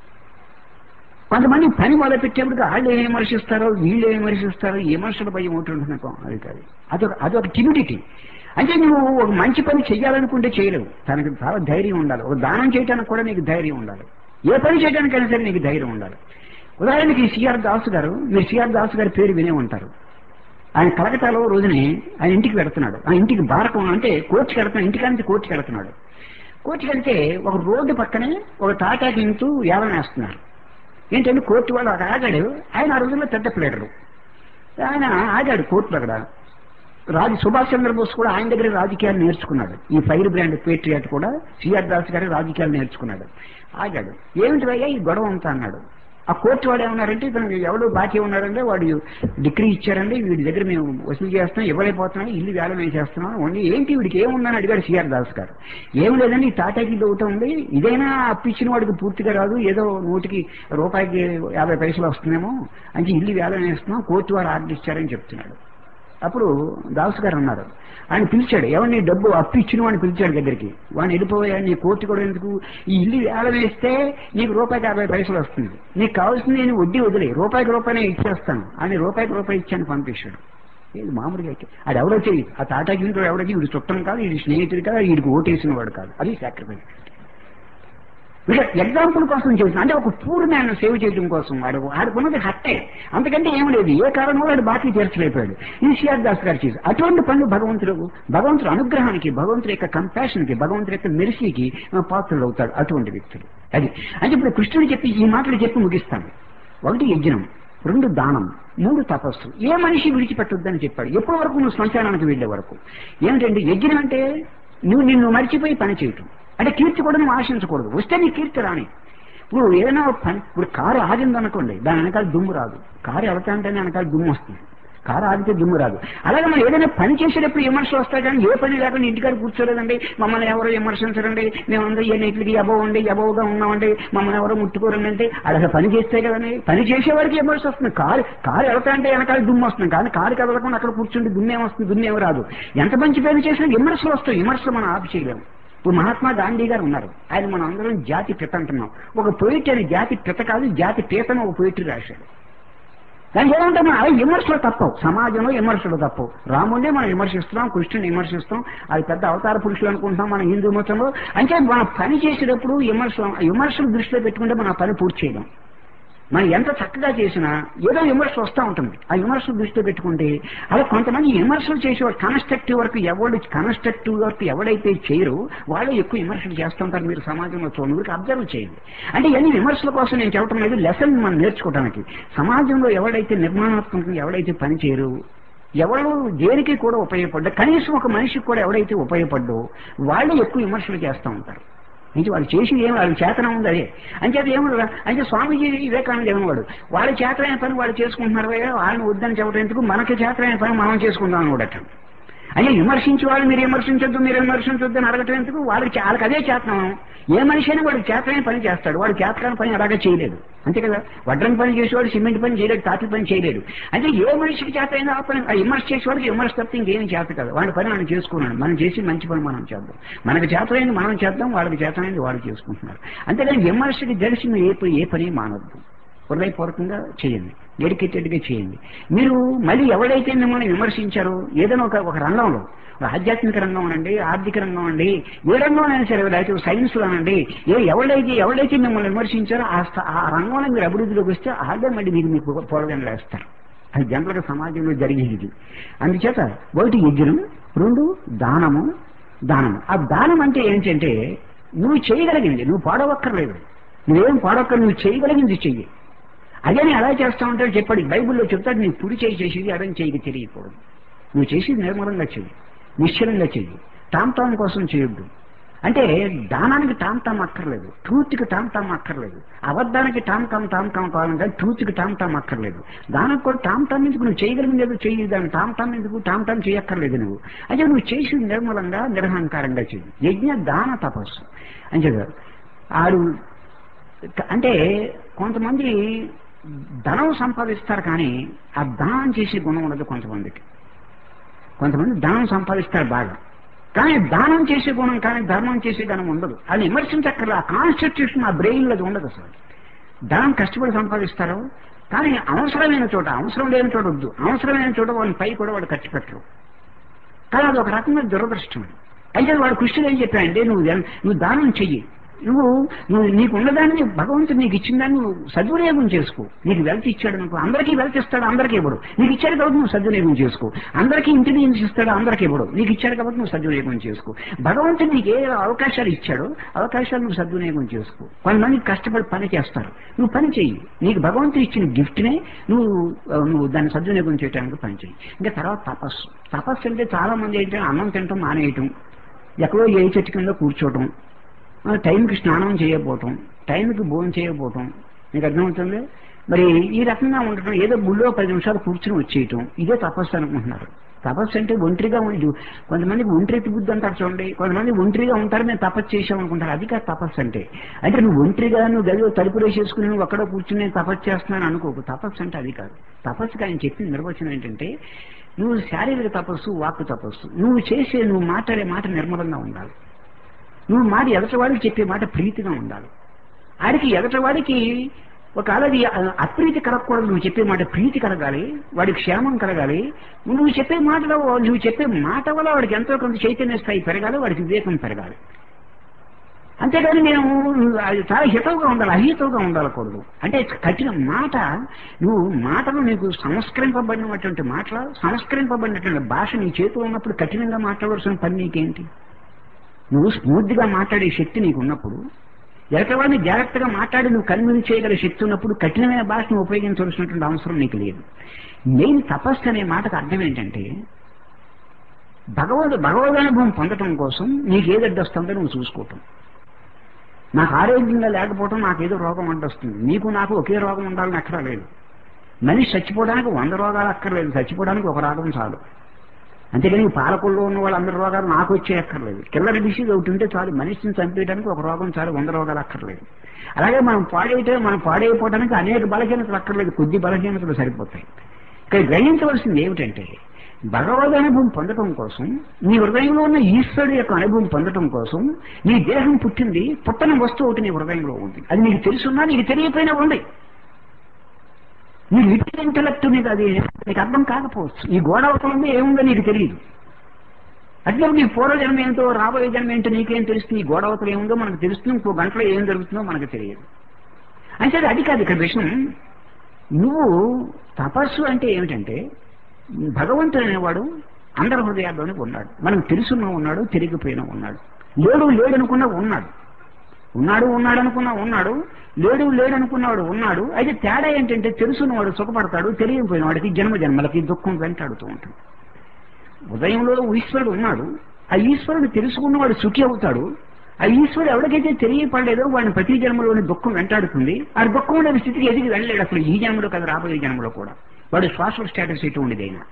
కొంతమంది పని మొదలుపెట్టేప్పుడు వాళ్ళు ఏం విమర్శిస్తారో వీళ్ళు ఏం విమర్శిస్తారో ఈ విమర్శల భయం ఒకటి ఉంటుంది నాకు. అది కాదు అదొక అదొక టిమిడిటీ అంటే నువ్వు ఒక మంచి పని చేయాలనుకుంటే చేయలేవు తనకి చాలా ధైర్యం ఉండాలి ఒక దానం చేయడానికి కూడా నీకు ధైర్యం ఉండాలి ఏ పని చేయడానికైనా సరే నీకు ధైర్యం ఉండాలి ఉదాహరణకి సిఆర్ దాస్ గారు మీరు సిఆర్ దాస్ గారి పేరు వినే ఉంటారు ఆయన కలకటాలో రోజుని ఆయన ఇంటికి వెళుతున్నాడు ఆ ఇంటికి బారకం అంటే కోర్టుకి వెళ్తున్నాడు ఇంటికి నుంచి కోర్టుకి వెళ్తున్నాడు కోర్టుకి వెళ్తే ఒక రోడ్డు పక్కనే ఒక టాటాకి ఇంటూ ఏలం వేస్తున్నారు ఏంటంటే కోర్టు వాళ్ళు అక్కడ ఆగాడు ఆయన ఆ రోజుల్లో పెద్ద ప్లేడరు ఆయన ఆగాడు కోర్టులో అక్కడ రాజు సుభాష్ చంద్రబోస్ కూడా ఆయన దగ్గర రాజకీయాలు నేర్చుకున్నాడు ఈ ఫైర్ బ్రాండ్ పేట్రియాట్ కూడా సిఆర్ దాస్ గారి రాజకీయాలు నేర్చుకున్నాడు ఆగాడు ఏమిటి అయ్యా ఈ గొడవ అంతా అన్నాడు ఆ కోర్టు వాడు ఏమన్నారంటే ఇతను ఎవడు బాకీ ఉన్నారంటే వాడు డిగ్రీ ఇచ్చారండి వీడి దగ్గర మేము వసూలు చేస్తాం ఇవ్వలేకపోతున్నాం ఇల్లు వేలం వేసేస్తున్నాం ఓన్లీ ఏంటి వీడికి ఏముందని అడిగాడు సిఆర్ దాస్ గారు ఏం లేదండి ఈ టాటాకి అవుతుంది ఇదైనా అప్పిచ్చిన వాడికి పూర్తిగా రాదు ఏదో నూటికి రూపాయికి యాభై పైసలు వస్తుందేమో అంటే ఇల్లు వేలం వేస్తున్నాం కోర్టు వారు ఆర్డర్ ఇచ్చారని చెప్తున్నాడు అప్పుడు దాస్ గారు అన్నారు ఆయన పిలిచాడు ఎవరిని డబ్బు అప్పు ఇచ్చిన వాడిని పిలిచాడు దగ్గరికి వాడిని వెళ్ళిపోయా నీ కోర్టు కూడా ఎందుకు ఈ ఇల్లు వేల వేస్తే నీకు రూపాయికి యాభై పైసలు వస్తుంది నీకు కావాల్సింది నేను వడ్డీ వదిలే రూపాయికి రూపాయి ఇచ్చేస్తాను అని రూపాయికి రూపాయి ఇచ్చాను పంపించాడు ఇది మామూలుగా అయితే అది ఎవడో తెలియదు ఆ టాటాకి ఇంట్లో ఎవడకి వీడు చుట్టం కాదు వీడి స్నేహితుడు కాదు వీడికి ఓటేసిన వాడు కాదు అది సాక్రిఫైస్ ఇక ఎగ్జాంపుల్ కోసం చేసిన అంటే ఒక పూర్ మ్యాన్ సేవ్ చేయడం కోసం వాడు వాడుకున్నది హట్టే అంతకంటే ఏం లేదు ఏ కారణం వాడు బాకీ తీర్చలేకపోయాడు ఇది సిఆర్ దాస్ గారు చేసి అటువంటి పనులు భగవంతుడు భగవంతుడు అనుగ్రహానికి భగవంతుడి యొక్క కంపాషన్ కి భగవంతుడి యొక్క మెరిసికి పాత్రలు అవుతాడు అటువంటి వ్యక్తులు అది అంటే ఇప్పుడు కృష్ణుడు చెప్పి ఈ మాటలు చెప్పి ముగిస్తాను ఒకటి యజ్ఞం రెండు దానం మూడు తపస్సు ఏ మనిషి విడిచిపెట్టొద్దని చెప్పాడు ఎప్పటి వరకు నువ్వు శ్మశానానికి వెళ్లే వరకు ఏమిటంటే యజ్ఞం అంటే నువ్వు నిన్ను మర్చిపోయి పని చేయటం అంటే కీర్తి కూడా నువ్వు ఆశించకూడదు వస్తే నీ కీర్తి రాని ఇప్పుడు ఏదైనా ఒక పని ఇప్పుడు కారు ఆగిందనుకోండి దాని వెనకాల దుమ్ము రాదు కారు వెళ్తాంటేనే వెనకాల దుమ్ము వస్తుంది కారు ఆగితే దుమ్ము రాదు అలాగే మనం ఏదైనా పని చేసేటప్పుడు విమర్శలు వస్తాయి కానీ ఏ పని లేకుండా ఇంటికాడ కూర్చోలేదండి మమ్మల్ని ఎవరు విమర్శించరండి మేమందరూ ఎన్నిటికి అబవ్ ఉండి అబవ్గా ఉన్నామండి మమ్మల్ని ఎవరు ముట్టుకోరండి అంటే అలాగే పని చేస్తే కదండి పని చేసేవాడికి విమర్శ వస్తుంది కారు కారు వెళ్తా అంటే వెనకాల దుమ్ము వస్తుంది కానీ కారు కదలకుండా అక్కడ కూర్చుంటే దుమ్మే వస్తుంది దుమ్మే రాదు ఎంత మంచి పని చేసినా విమర్శలు వస్తాయి విమర్శలు మనం ఆపు చేయలేము ఇప్పుడు మహాత్మా గాంధీ గారు ఉన్నారు ఆయన మనం అందరం జాతి పిత అంటున్నాం ఒక పొయిట్ అని జాతి పిత కాదు జాతి పీతను ఒక పొయిట్రీ రాశాడు దానికి ఏమంటున్నా అవి విమర్శలు తప్పవు సమాజంలో విమర్శలు తప్పవు రాముడిని మనం విమర్శిస్తున్నాం కృష్ణుని విమర్శిస్తాం అది పెద్ద అవతార పురుషులు అనుకుంటాం మన హిందూ మతంలో అంటే మన పని చేసేటప్పుడు విమర్శలు విమర్శలు దృష్టిలో పెట్టుకుంటే మనం ఆ పని పూర్తి చేయడం మనం ఎంత చక్కగా చేసినా ఏదో విమర్శ వస్తూ ఉంటుంది ఆ విమర్శలు దృష్టిలో పెట్టుకుంటే అలా కొంతమంది విమర్శలు చేసేవారు కన్స్ట్రక్టివ్ వర్క్ ఎవరు కన్స్ట్రక్టివ్ వర్క్ ఎవడైతే చేయరు వాళ్ళు ఎక్కువ విమర్శలు చేస్తుంటారు మీరు సమాజంలో చూడండి అబ్జర్వ్ చేయండి అంటే ఇవన్నీ విమర్శల కోసం నేను చెప్పడం లేదు లెసన్ మనం నేర్చుకోవడానికి సమాజంలో ఎవడైతే నిర్మాణాత్మకంగా ఎవడైతే పని చేయరు ఎవరు దేనికి కూడా ఉపయోగపడ్డా కనీసం ఒక మనిషికి కూడా ఎవడైతే ఉపయోగపడ్డో వాళ్ళు ఎక్కువ విమర్శలు చేస్తూ ఉంటారు అంటే వాళ్ళు చేసి ఏం వాళ్ళ చేతనం ఉంది అదే అంచేత ఏమన్నా అంటే స్వామీజీ వివేకానంద ఏమన్నాడు వాళ్ళ చేతనైన పని వాళ్ళు చేసుకుంటున్నారు వాళ్ళని వద్దని చెప్పడం ఎందుకు మనకి చేతనైన పని మనం చేసుకుందాం అని కూడా అయ్యా విమర్శించే వాళ్ళు మీరు విమర్శించొద్దు మీరు విమర్శించొద్దు అని అడగటం ఎందుకు వాళ్ళకి వాళ్ళకి అదే చేతనం ఏ మనిషి అయినా వాడికి చేతనైన పని చేస్తాడు వాడు చేతకాని పని అలాగే చేయలేదు అంతే కదా వడ్రం పని చేసేవాడు సిమెంట్ పని చేయలేడు తాటి పని చేయలేడు అంటే ఏ మనిషికి చేతనైనా ఆ పని ఆ విమర్శ చేసేవాడికి విమర్శ తప్ప ఇంకేమీ చేత కదా వాడి పని మనం చేసుకున్నాడు మనం చేసి మంచి పని మనం చేద్దాం మనకు చేతనైంది మనం చేద్దాం వాళ్ళకి చేతనైంది వాళ్ళు చేసుకుంటున్నారు అంతేగాని విమర్శకి తెలిసి మీరు ఏ పని- ఏ పని మానవద్దు హృదయపూర్వకంగా చేయండి డెడికేటెడ్గా చేయండి మీరు మళ్ళీ ఎవరైతే మిమ్మల్ని విమర్శించారో ఏదైనా ఒక ఒక రంగంలో ఒక ఆధ్యాత్మిక రంగం అనండి ఆర్థిక రంగం అండి ఏ రంగంలో సరే లేకపోతే సైన్స్ లో అనండి ఏ ఎవరైతే ఎవరైతే మిమ్మల్ని విమర్శించారో ఆ స్థ- ఆ రంగంలో మీరు అభివృద్ధిలోకి వస్తే ఆగే మళ్ళీ మీకు మీకు పూర్వజనం వేస్తారు అది జనరల్గా సమాజంలో జరిగేది అందుచేత ఒకటి యజ్ఞం రెండు దానము దానము ఆ దానం అంటే ఏంటంటే నువ్వు చేయగలిగింది నువ్వు పాడవక్కర్లేదు నువ్వేం పాడవక్కర్ నువ్వు చేయగలిగింది చెయ్యి అదే నేను ఎలా చేస్తా ఉంటాడు చెప్పాడు బైబిల్లో చెప్తాడు నీ కుడి చేయి చేసేది అడం చేయకి తెలియకూడదు నువ్వు చేసేది నిర్మలంగా చెయ్యి నిశ్చలంగా చెయ్యి టామ్ టామ్ కోసం చేయొద్దు అంటే దానానికి టామ్ టామ్ అక్కర్లేదు ట్రూత్కి టామ్ టామ్ అక్కర్లేదు అబద్ధానికి టామ్ టామ్ టామ్ టామ్ కావాలంటే ట్రూత్కి టామ్ టామ్ అక్కర్లేదు దానికి కూడా టామ్ టామ్ ఎందుకు నువ్వు చేయగలిగింది ఏదో చెయ్యి దాన్ని టామ్ టామ్ ఎందుకు టామ్ టామ్ చేయక్కర్లేదు నువ్వు అయితే నువ్వు చేసి నిర్మలంగా నిరహంకారంగా చెయ్యి యజ్ఞ దాన తపస్సు అని చెప్పారు ఆడు అంటే కొంతమంది ధనం సంపాదిస్తారు కానీ ఆ దానం చేసే గుణం ఉండదు కొంతమందికి కొంతమంది ధనం సంపాదిస్తారు బాగా కానీ దానం చేసే గుణం కానీ ధర్మం చేసే గుణం ఉండదు అది విమర్శించక్కర్లే ఆ కాన్స్టిట్యూషన్ ఆ బ్రెయిన్ అది ఉండదు అసలు ధనం కష్టపడి సంపాదిస్తారు కానీ అవసరమైన చోట అవసరం లేని చోట వద్దు అవసరమైన చోట వాళ్ళని పై కూడా వాడు ఖర్చు పెట్టరు కానీ అది ఒక రకంగా దురదృష్టం అయితే వాడు కృష్ణుడు ఏం చెప్పాడంటే నువ్వు ఎన్- నువ్వు దానం చెయ్యి నువ్వు నువ్వు నీకు ఉన్నదాన్ని భగవంతుడు నీకు ఇచ్చిన దాన్ని నువ్వు సద్వినియోగం చేసుకో నీకు వెల్త్ ఇచ్చాడు అనుకో అందరికీ వెల్త్ ఇస్తాడు అందరికీ ఇవ్వడు నీకు ఇచ్చాడు కాబట్టి నువ్వు సద్వినియోగం చేసుకో అందరికీ ఇంటెలిజెన్స్ ఇస్తాడు అందరికీ ఇవ్వడు నీకు ఇచ్చాడు కాబట్టి నువ్వు సద్వినియోగం చేసుకో భగవంతుడు నీకు ఏ అవకాశాలు ఇచ్చాడో అవకాశాలు నువ్వు సద్వినియోగం చేసుకో కొంతమంది కష్టపడి పని చేస్తారు నువ్వు పని చెయ్యి నీకు భగవంతుడు ఇచ్చిన గిఫ్ట్నే నువ్వు ఆ, నువ్వు దాన్ని సద్వినియోగం చేయడానికి పని చెయ్యి ఇంకా తర్వాత తపస్సు తపస్సు అంటే చాలా మంది ఏంటంటే అన్నం తినటం మానేయటం ఎక్కడో ఏ చెట్టు కింద కూర్చోవటం ఆ, టైంకి స్నానం చేయకపోవటం టైంకి భోజనం చేయకపోవటం మీకు అర్థమవుతుంది మరి ఈ రకంగా ఉండటం ఏదో గుళ్ళో పది నిమిషాలు కూర్చుని వచ్చేయటం ఇదే తపస్సు అనుకుంటున్నారు తపస్సు అంటే ఒంటరిగా ఉండి కొంతమందికి ఒంటరి బుద్ధి అంటారు చూడండి కొంతమంది ఒంటరిగా ఉంటారు మేము తపస్సు చేసాం అనుకుంటారు అది కాదు తపస్సు అంటే అంటే నువ్వు ఒంటరిగా నువ్వు గదిలో తలుపు వేసేసుకుని నువ్వు అక్కడ కూర్చుని నేను తపస్సు చేస్తున్నాను అనుకోకు తపస్సు అంటే అది కాదు తపస్సుకి ఆయన చెప్పిన నిర్వచనం ఏంటంటే నువ్వు శారీరక తపస్సు వాక్కు తపస్సు నువ్వు చేసే నువ్వు మాట్లాడే మాట నిర్మలంగా ఉండాలి నువ్వు మాట ఎదటవాడికి చెప్పే మాట ప్రీతిగా ఉండాలి ఆడికి ఎదటవాడికి ఒక అలాది అప్రీతి కలగకూడదు నువ్వు చెప్పే మాట ప్రీతి కలగాలి వాడికి క్షేమం కలగాలి నువ్వు చెప్పే మాటలో నువ్వు చెప్పే మాట వల్ల వాడికి ఎంతో కొంత చైతన్య స్థాయి పెరగాలి వాడికి వివేకం పెరగాలి అంతేగాని నేను అది చాలా హితవుగా ఉండాలి అహితవుగా ఉండాలకూడదు అంటే కఠిన మాట నువ్వు మాటలు నీకు సంస్కరింపబడినటువంటి మాటలు సంస్కరింపబడినటువంటి భాష నీ చేతిలో ఉన్నప్పుడు కఠినంగా మాట్లాడవలసిన పని నీకేంటి నువ్వు స్మూర్తిగా మాట్లాడే శక్తి నీకు ఉన్నప్పుడు ఎలకవాడిని జాగ్రత్తగా మాట్లాడి నువ్వు కన్విన్స్ చేయగల శక్తి ఉన్నప్పుడు కఠినమైన భాషను ఉపయోగించవలసినటువంటి అవసరం నీకు లేదు మెయిన్ తపస్సు అనే మాటకు అర్థం ఏంటంటే భగవద్ భగవదనుభవం పొందటం కోసం నీకు ఏది అడ్డొస్తుందో నువ్వు చూసుకోవటం నాకు ఆరోగ్యంగా లేకపోవటం నాకు ఏదో రోగం అడ్డొస్తుంది నీకు నాకు ఒకే రోగం ఉండాలని ఎక్కడా లేదు మనిషి చచ్చిపోవడానికి వంద రోగాలు అక్కర్లేదు చచ్చిపోవడానికి ఒక రోగం చాలు అంతేగాని ఈ పాలకుల్లో ఉన్న వాళ్ళందరి రోగాలు నాకు వచ్చే అక్కర్లేదు కిల్లర్ డిసీజ్ ఒకటి ఉంటే చాలు మనిషిని చంపేయడానికి ఒక రోగం చాలు వంద రోగాలు అక్కర్లేదు అలాగే మనం పాడైతే మనం పాడైపోవడానికి అనేక బలహీనతలు అక్కర్లేదు కొద్ది బలహీనతలు సరిపోతాయి ఇక్కడ గ్రహించవలసింది ఏమిటంటే భగవద్ అనుభవం పొందటం కోసం నీ హృదయంలో ఉన్న ఈశ్వరుడు యొక్క అనుభవం పొందటం కోసం నీ దేహం పుట్టింది పుట్టని వస్తువు ఒకటి నీ హృదయంలో ఉంది అది నీకు తెలుసున్నా నీకు తెలియపోయినా ఉంది నీ లిటిల్ ఇంటలెక్ట్ నీకు అది నీకు అర్థం కాకపోవచ్చు ఈ గోడవతల ఉంది ఏముందో నీకు తెలియదు అట్లా నీ పూర్వజన్మ ఏంటో రాబోయే జన్మ ఏంటో నీకేం తెలుస్తుంది ఈ గోడవతలు ఏముందో మనకు తెలుస్తుంది ఇంకో గంటలో ఏం జరుగుతుందో మనకు తెలియదు అంటే అది కాదు ఇక్కడ విషయం నువ్వు తపస్సు అంటే ఏమిటంటే భగవంతుడు అనేవాడు అందరి హృదయాల్లోనే ఉన్నాడు మనకు తెలుసున్నా ఉన్నాడు తెలియకపోయినా ఉన్నాడు లేడు లేడనుకున్నా ఉన్నాడు ఉన్నాడు ఉన్నాడు అనుకున్నా ఉన్నాడు లేడు లేడు అనుకున్నవాడు ఉన్నాడు అయితే తేడా ఏంటంటే తెలుసున్నవాడు సుఖపడతాడు తెలియకపోయిన వాడికి జన్మ జన్మలకి దుఃఖం వెంటాడుతూ ఉంటుంది ఉదయంలో ఈశ్వరుడు ఉన్నాడు ఆ ఈశ్వరుడు తెలుసుకున్నవాడు సుఖి అవుతాడు ఆ ఈశ్వరుడు ఎవరికైతే తెలియపడలేదో వాడిని ప్రతి జన్మలోని దుఃఖం వెంటాడుతుంది ఆ దుఃఖం ఉండే స్థితికి ఎదిగి వెళ్ళలేడు అసలు ఈ జన్మలో కదా రాబోయే జన్మలో కూడా వాడు సోషల్ స్టేటస్ ఎటువంటిదైనా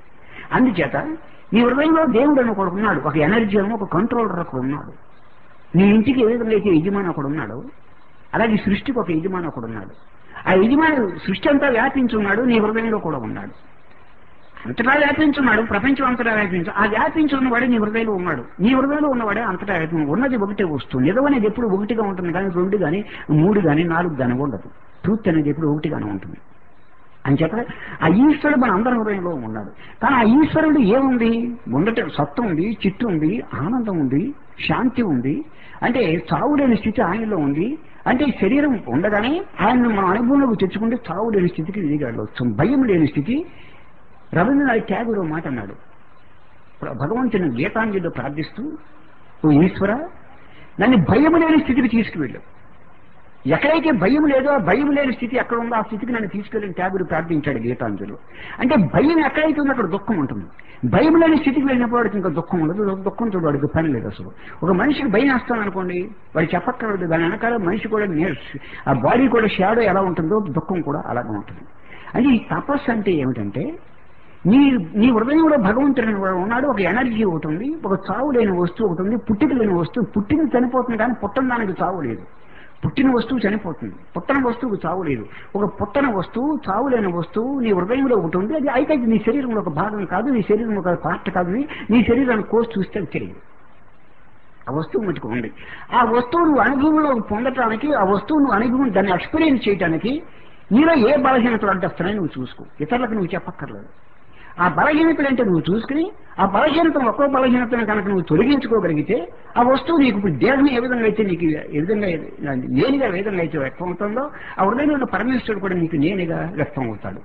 అందుచేత నీ హృదయంలో దేవుడు అని ఒకడు ఉన్నాడు ఒక ఎనర్జీ అని ఒక కంట్రోలర్ ఒకడు ఉన్నాడు నీ ఇంటికి ఏ విధంగా అయితే యజమాని ఒకడు ఉన్నాడు అలాగే ఈ సృష్టికి ఒక యజమాని ఒకడు ఉన్నాడు ఆ యజమాని సృష్టి అంతా వ్యాపించున్నాడు నీ హృదయంలో కూడా ఉన్నాడు అంతటా వ్యాపించున్నాడు ప్రపంచం అంతటా వ్యాపించు ఆ వ్యాపించున్నవాడే నీ హృదయంలో ఉన్నాడు నీ హృదయంలో ఉన్నవాడే అంతటా వ్యాపించు ఉన్నది ఒకటే వస్తువు నిజం అనేది ఎప్పుడు ఒకటిగా ఉంటుంది కానీ రెండు కానీ మూడు కానీ నాలుగు కానీ ఉండదు ట్రూత్ అనేది ఎప్పుడు ఒకటిగానే ఉంటుంది అని చెప్ప ఆ ఈశ్వరుడు మన అందరి హృదయంలో ఉన్నాడు కానీ ఆ ఈశ్వరుడు ఏముంది ఉండటం సత్వం ఉంది చిట్టు ఉంది ఆనందం ఉంది శాంతి ఉంది అంటే చావు లేని స్థితి ఆయనలో ఉంది అంటే ఈ శరీరం ఉండగానే ఆయన మన అనుభవంలోకి తెచ్చుకుంటే చావు లేని స్థితికి దిగవచ్చు భయం లేని స్థితి రవీంద్రనాథ్ ట్యాగూర్ ఒక మాట అన్నాడు భగవంతుని గీతాంజలిలో ప్రార్థిస్తూ ఓ ఈశ్వర నన్ను భయం లేని స్థితికి తీసుకువెళ్ళు ఎక్కడైతే భయం లేదో ఆ భయం లేని స్థితి ఎక్కడ ఉందో ఆ స్థితికి నన్ను తీసుకెళ్ళిన ట్యాగురు ప్రార్థించాడు గీతాంజలిలో అంటే భయం ఎక్కడైతే ఉందో అక్కడ దుఃఖం ఉంటుంది భయం లేని స్థితికి వెళ్ళినప్పుడు వాడికి ఇంకా దుఃఖం ఉండదు దుఃఖంతో వాడికి పని లేదు అసలు ఒక మనిషికి భయం వేస్తాను అనుకోండి వాడు చెప్పక్కర్లేదు దాని వెనకాల మనిషి కూడా నేర్ ఆ బాడీ కూడా షాడో ఎలా ఉంటుందో దుఃఖం కూడా అలాగే ఉంటుంది అంటే ఈ తపస్సు అంటే ఏమిటంటే నీ నీ హృదయంలో భగవంతుడు అనేవాడు ఉన్నాడు ఒక ఎనర్జీ ఒకటి ఉంది ఒక చావు లేని వస్తువు ఒకటి ఉంది పుట్టిక లేని వస్తువు పుట్టింది చనిపోతుంది కానీ పుట్టని దానికి చావు లేదు పుట్టిన వస్తువు చనిపోతుంది పుట్టని వస్తువుకు చావు లేదు ఒక పుట్టన వస్తువు చావు లేని వస్తువు నీ హృదయంలో ఒకటి ఉంది అది అయితే నీ శరీరంలో ఒక భాగం కాదు నీ శరీరం ఒక పార్ట్ కాదు ఇది. నీ శరీరాన్ని కోసి చూస్తే అది తెలియదు ఆ వస్తువు మటుకు ఉంది ఆ వస్తువు నువ్వు అనుభవంలో పొందటానికి ఆ వస్తువు నువ్వు అనుభవం దాన్ని ఎక్స్పీరియన్స్ చేయడానికి నీలో ఏ బలహీనతలు అడ్డొస్తున్నాయో నువ్వు చూసుకో ఇతరులకు నువ్వు చెప్పక్కర్లేదు ఆ బలహీనతలు అంటే నువ్వు చూసుకుని ఆ బలహీనతను ఒక్కో బలహీనతను కనుక నువ్వు తొలగించుకోగలిగితే ఆ వస్తువు నీకు ఇప్పుడు దేహం ఏ విధంగా అయితే నీకు ఏ విధంగా నేనుగా ఏ విధంగా అయితే వ్యక్తం అవుతుందో ఆ హృదయంలో ఉన్న పరమేశ్వరుడు కూడా నీకు నేనుగా వ్యక్తం అవుతాడు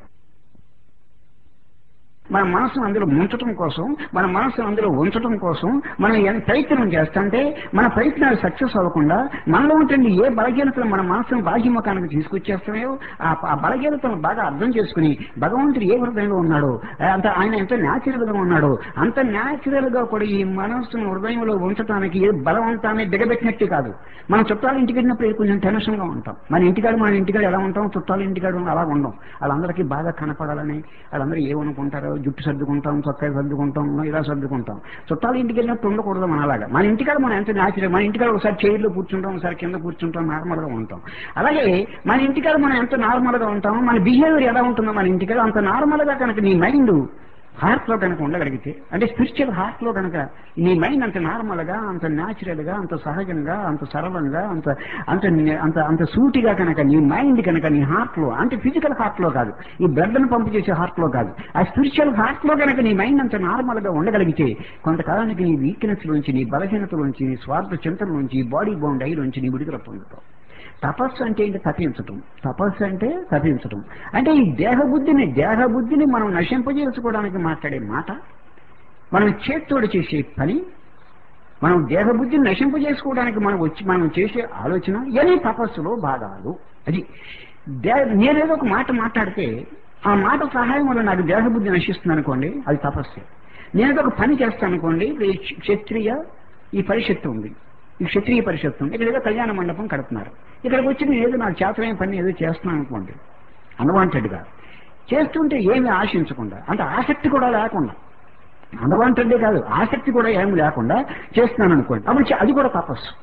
మన మనసును అందులో ముంచటం కోసం మన మనసును అందులో ఉంచటం కోసం మనం ఎంత ప్రయత్నం చేస్తుంటే మన ప్రయత్నాలు సక్సెస్ అవ్వకుండా మనలో ఉంటుంది ఏ బలహీనతలు మన మనసును బాహ్యముఖానికి తీసుకొచ్చేస్తున్నాయో ఆ ఆ బలహీనతను బాగా అర్థం చేసుకుని భగవంతుడు ఏ హృదయంలో ఉన్నాడో అంత ఆయన ఎంత న్యాచురల్ గా ఉన్నాడో అంత న్యాచురల్ గా కూడా ఈ మనస్సును హృదయంలో ఉంచడానికి ఏ బలవంతాన్ని దిగబెట్టినట్టు కాదు మనం చుట్టాల ఇంటికి వెళ్ళినప్పుడు కొంచెం టెన్షన్ గా ఉంటాం మన ఇంటికాడ మన ఇంటికాడ ఎలా ఉంటాం చుట్టాల ఇంటికాడ అలా ఉండం వాళ్ళందరికీ బాగా కనపడాలని వాళ్ళందరూ ఏమనుకుంటారో జుట్టు సర్దుకుంటాం చొక్కాయి సర్దుకుంటాం ఇలా సర్దుకుంటాం చుట్టాల ఇంటికి వెళ్ళినప్పుడు ఉండకూడదు మన అలాగా మన ఇంటికాడ మనం ఎంత న్యాచురల్ మన ఇంటికాడ ఒకసారి చైర్లో కూర్చుంటాం ఒకసారి కింద కూర్చుంటాం నార్మల్ గా ఉంటాం అలాగే మన ఇంటికాడ మనం ఎంత నార్మల్ గా ఉంటామో మన బిహేవియర్ ఎలా ఉంటుందో మన ఇంటికాడ అంత నార్మల్ గా కనుక నీ మైండ్ హార్ట్ లో కనుక ఉండగలిగితే అంటే స్పిరిచువల్ హార్ట్ లో కనుక నీ మైండ్ అంత నార్మల్ గా అంత న్యాచురల్ గా అంత సహజంగా అంత సరళంగా అంత అంత అంత అంత సూటిగా కనుక నీ మైండ్ కనుక నీ హార్ట్ లో అంటే ఫిజికల్ హార్ట్ లో కాదు ఈ బ్లడ్ ను పంపు చేసే హార్ట్ లో కాదు ఆ స్పిరిచువల్ హార్ట్ లో కనుక నీ మైండ్ అంత నార్మల్ గా ఉండగలిగితే కొంతకాలానికి నీ వీక్నెస్ లోంచి నీ బలహీనత లోంచి నీ స్వార్థ చింతన నుంచి బాడీ బౌండ్ అయి నుంచి నీ విడుదల పొందుతావు తపస్సు అంటే ఏంటి తప్పించటం తపస్సు అంటే తప్పించటం అంటే ఈ దేహబుద్ధిని దేహబుద్ధిని మనం నశింపజేసుకోవడానికి మాట్లాడే మాట మనం చేత్తోడు చేసే పని మనం దేహబుద్ధిని నశింపజేసుకోవడానికి మనం వచ్చి మనం చేసే ఆలోచన ఇవన్నీ తపస్సులో భాగాలు అది దే నేనేదో ఒక మాట మాట్లాడితే ఆ మాట సహాయం వల్ల నాకు దేహబుద్ధి నశిస్తుంది అనుకోండి అది తపస్సే నేనేదో ఒక పని చేస్తాను అనుకోండి ఇప్పుడు ఈ క్షత్రియ ఈ పరిషత్తు ఉంది ఈ క్షత్రియ పరిషత్తు ఉంది ఇక్కడ ఏదో కళ్యాణ మండపం కడుతున్నారు ఇక్కడికి వచ్చి నేను ఏదో నాకు చేతనైన పని ఏదో చేస్తున్నాను అనుకోండి అన్వాంటెడ్గా చేస్తుంటే ఏమి ఆశించకుండా అంటే ఆసక్తి కూడా లేకుండా అన్వాంటెడ్డే కాదు ఆసక్తి కూడా ఏమి లేకుండా చేస్తున్నాను అనుకోండి అప్పుడు చే- అది కూడా తపస్సు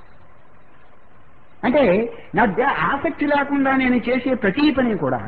అంటే నా దే- ఆసక్తి లేకుండా నేను చేసే ప్రతి పని కూడా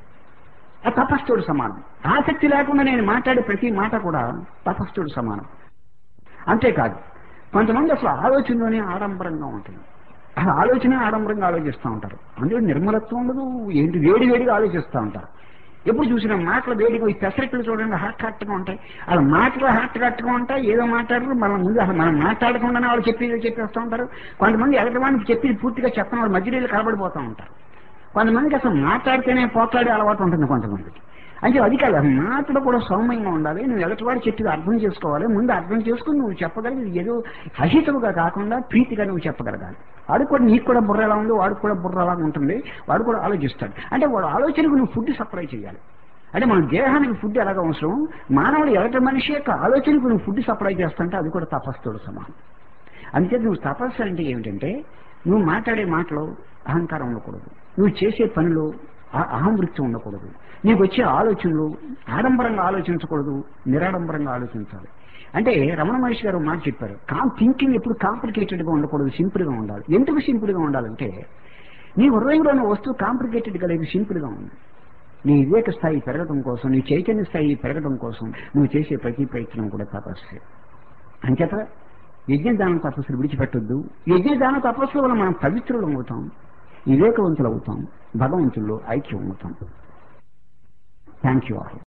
ఆ తపస్సుడు సమానం ఆసక్తి లేకుండా నేను మాట్లాడే ప్రతి మాట కూడా తపస్సుడు సమానం అంతేకాదు కొంతమంది అసలు ఆలోచనలోనే ఆడంబరంగా ఉంటుంది ఆ ఆలోచన ఆడంబరంగా ఆలోచిస్తూ ఉంటారు అందులో నిర్మలత్వం ఉండదు ఏంటి వేడి వేడిగా ఆలోచిస్తూ ఉంటారు ఎప్పుడు చూసిన మాటలు వేడిగా ఈ పెసరెట్లు చూడండి హాట్ హాట్గా ఉంటాయి వాళ్ళ మాటలు హాట్ హాట్గా ఉంటాయి ఏదో మాట్లాడరు మన ముందు అసలు మనం మాట్లాడకుండానే వాళ్ళు చెప్పేది చెప్పేస్తూ ఉంటారు కొంతమంది ఎదుటి వాడికి చెప్పేది పూర్తిగా చెప్పని వాళ్ళు మధ్యలో కలబడిపోతూ ఉంటారు కొంతమందికి అసలు మాట్లాడితేనే పోట్లాడే అలవాటు ఉంటుంది కొంతమందికి అంటే అది కాదు ఆ మాటలు కూడా సౌమ్యంగా ఉండాలి నువ్వు ఎదుటివాడు చెప్పేది అర్థం చేసుకోవాలి ముందు అర్థం చేసుకుని నువ్వు చెప్పగలిగి ఏదో అహితముగా కాకుండా ప్రీతిగా నువ్వు చెప్పగలగాలి వాడు కూడా నీకు కూడా బుర్ర ఎలా ఉంది వాడు కూడా బుర్ర ఎలా ఉంటుంది వాడు కూడా ఆలోచిస్తాడు అంటే వాడు ఆలోచనకు నువ్వు ఫుడ్ సప్లై చేయాలి అంటే మన దేహానికి ఫుడ్ ఎలాగ అవసరం మానవుడు ఎలాంటి మనిషి యొక్క ఆలోచనకు నువ్వు ఫుడ్ సప్లై చేస్తుంటే అది కూడా తపస్సుతో సమానం అందుచేత నువ్వు తపస్సు అంటే ఏమిటంటే నువ్వు మాట్లాడే మాటలో అహంకారం ఉండకూడదు నువ్వు చేసే పనిలో ఆ అహం వృత్తి ఉండకూడదు నీకు వచ్చే ఆలోచనలు ఆడంబరంగా ఆలోచించకూడదు నిరాడంబరంగా ఆలోచించాలి అంటే రమణ మహర్షి గారు ఒక మాట చెప్పారు కామ్ థింకింగ్ ఎప్పుడు కాంప్లికేటెడ్ గా ఉండకూడదు సింపుల్ గా ఉండాలి ఎందుకు సింపుల్ గా ఉండాలంటే నీ హృదయంలో ఉన్న వస్తువు కాంప్లికేటెడ్ గా లేదు సింపుల్ గా ఉంది నీ వివేక స్థాయి పెరగడం కోసం నీ చైతన్య స్థాయి పెరగడం కోసం నువ్వు చేసే ప్రతి ప్రయత్నం కూడా తపస్సే అంచేత యజ్ఞదాన తపస్సులు విడిచిపెట్టొద్దు యజ్ఞదాన తపస్సుల వల్ల మనం పవిత్రులం అవుతాం వివేకవంతులు అవుతాం భగవంతుల్లో ఐక్యం అవుతాం థ్యాంక్ యూ ఆల్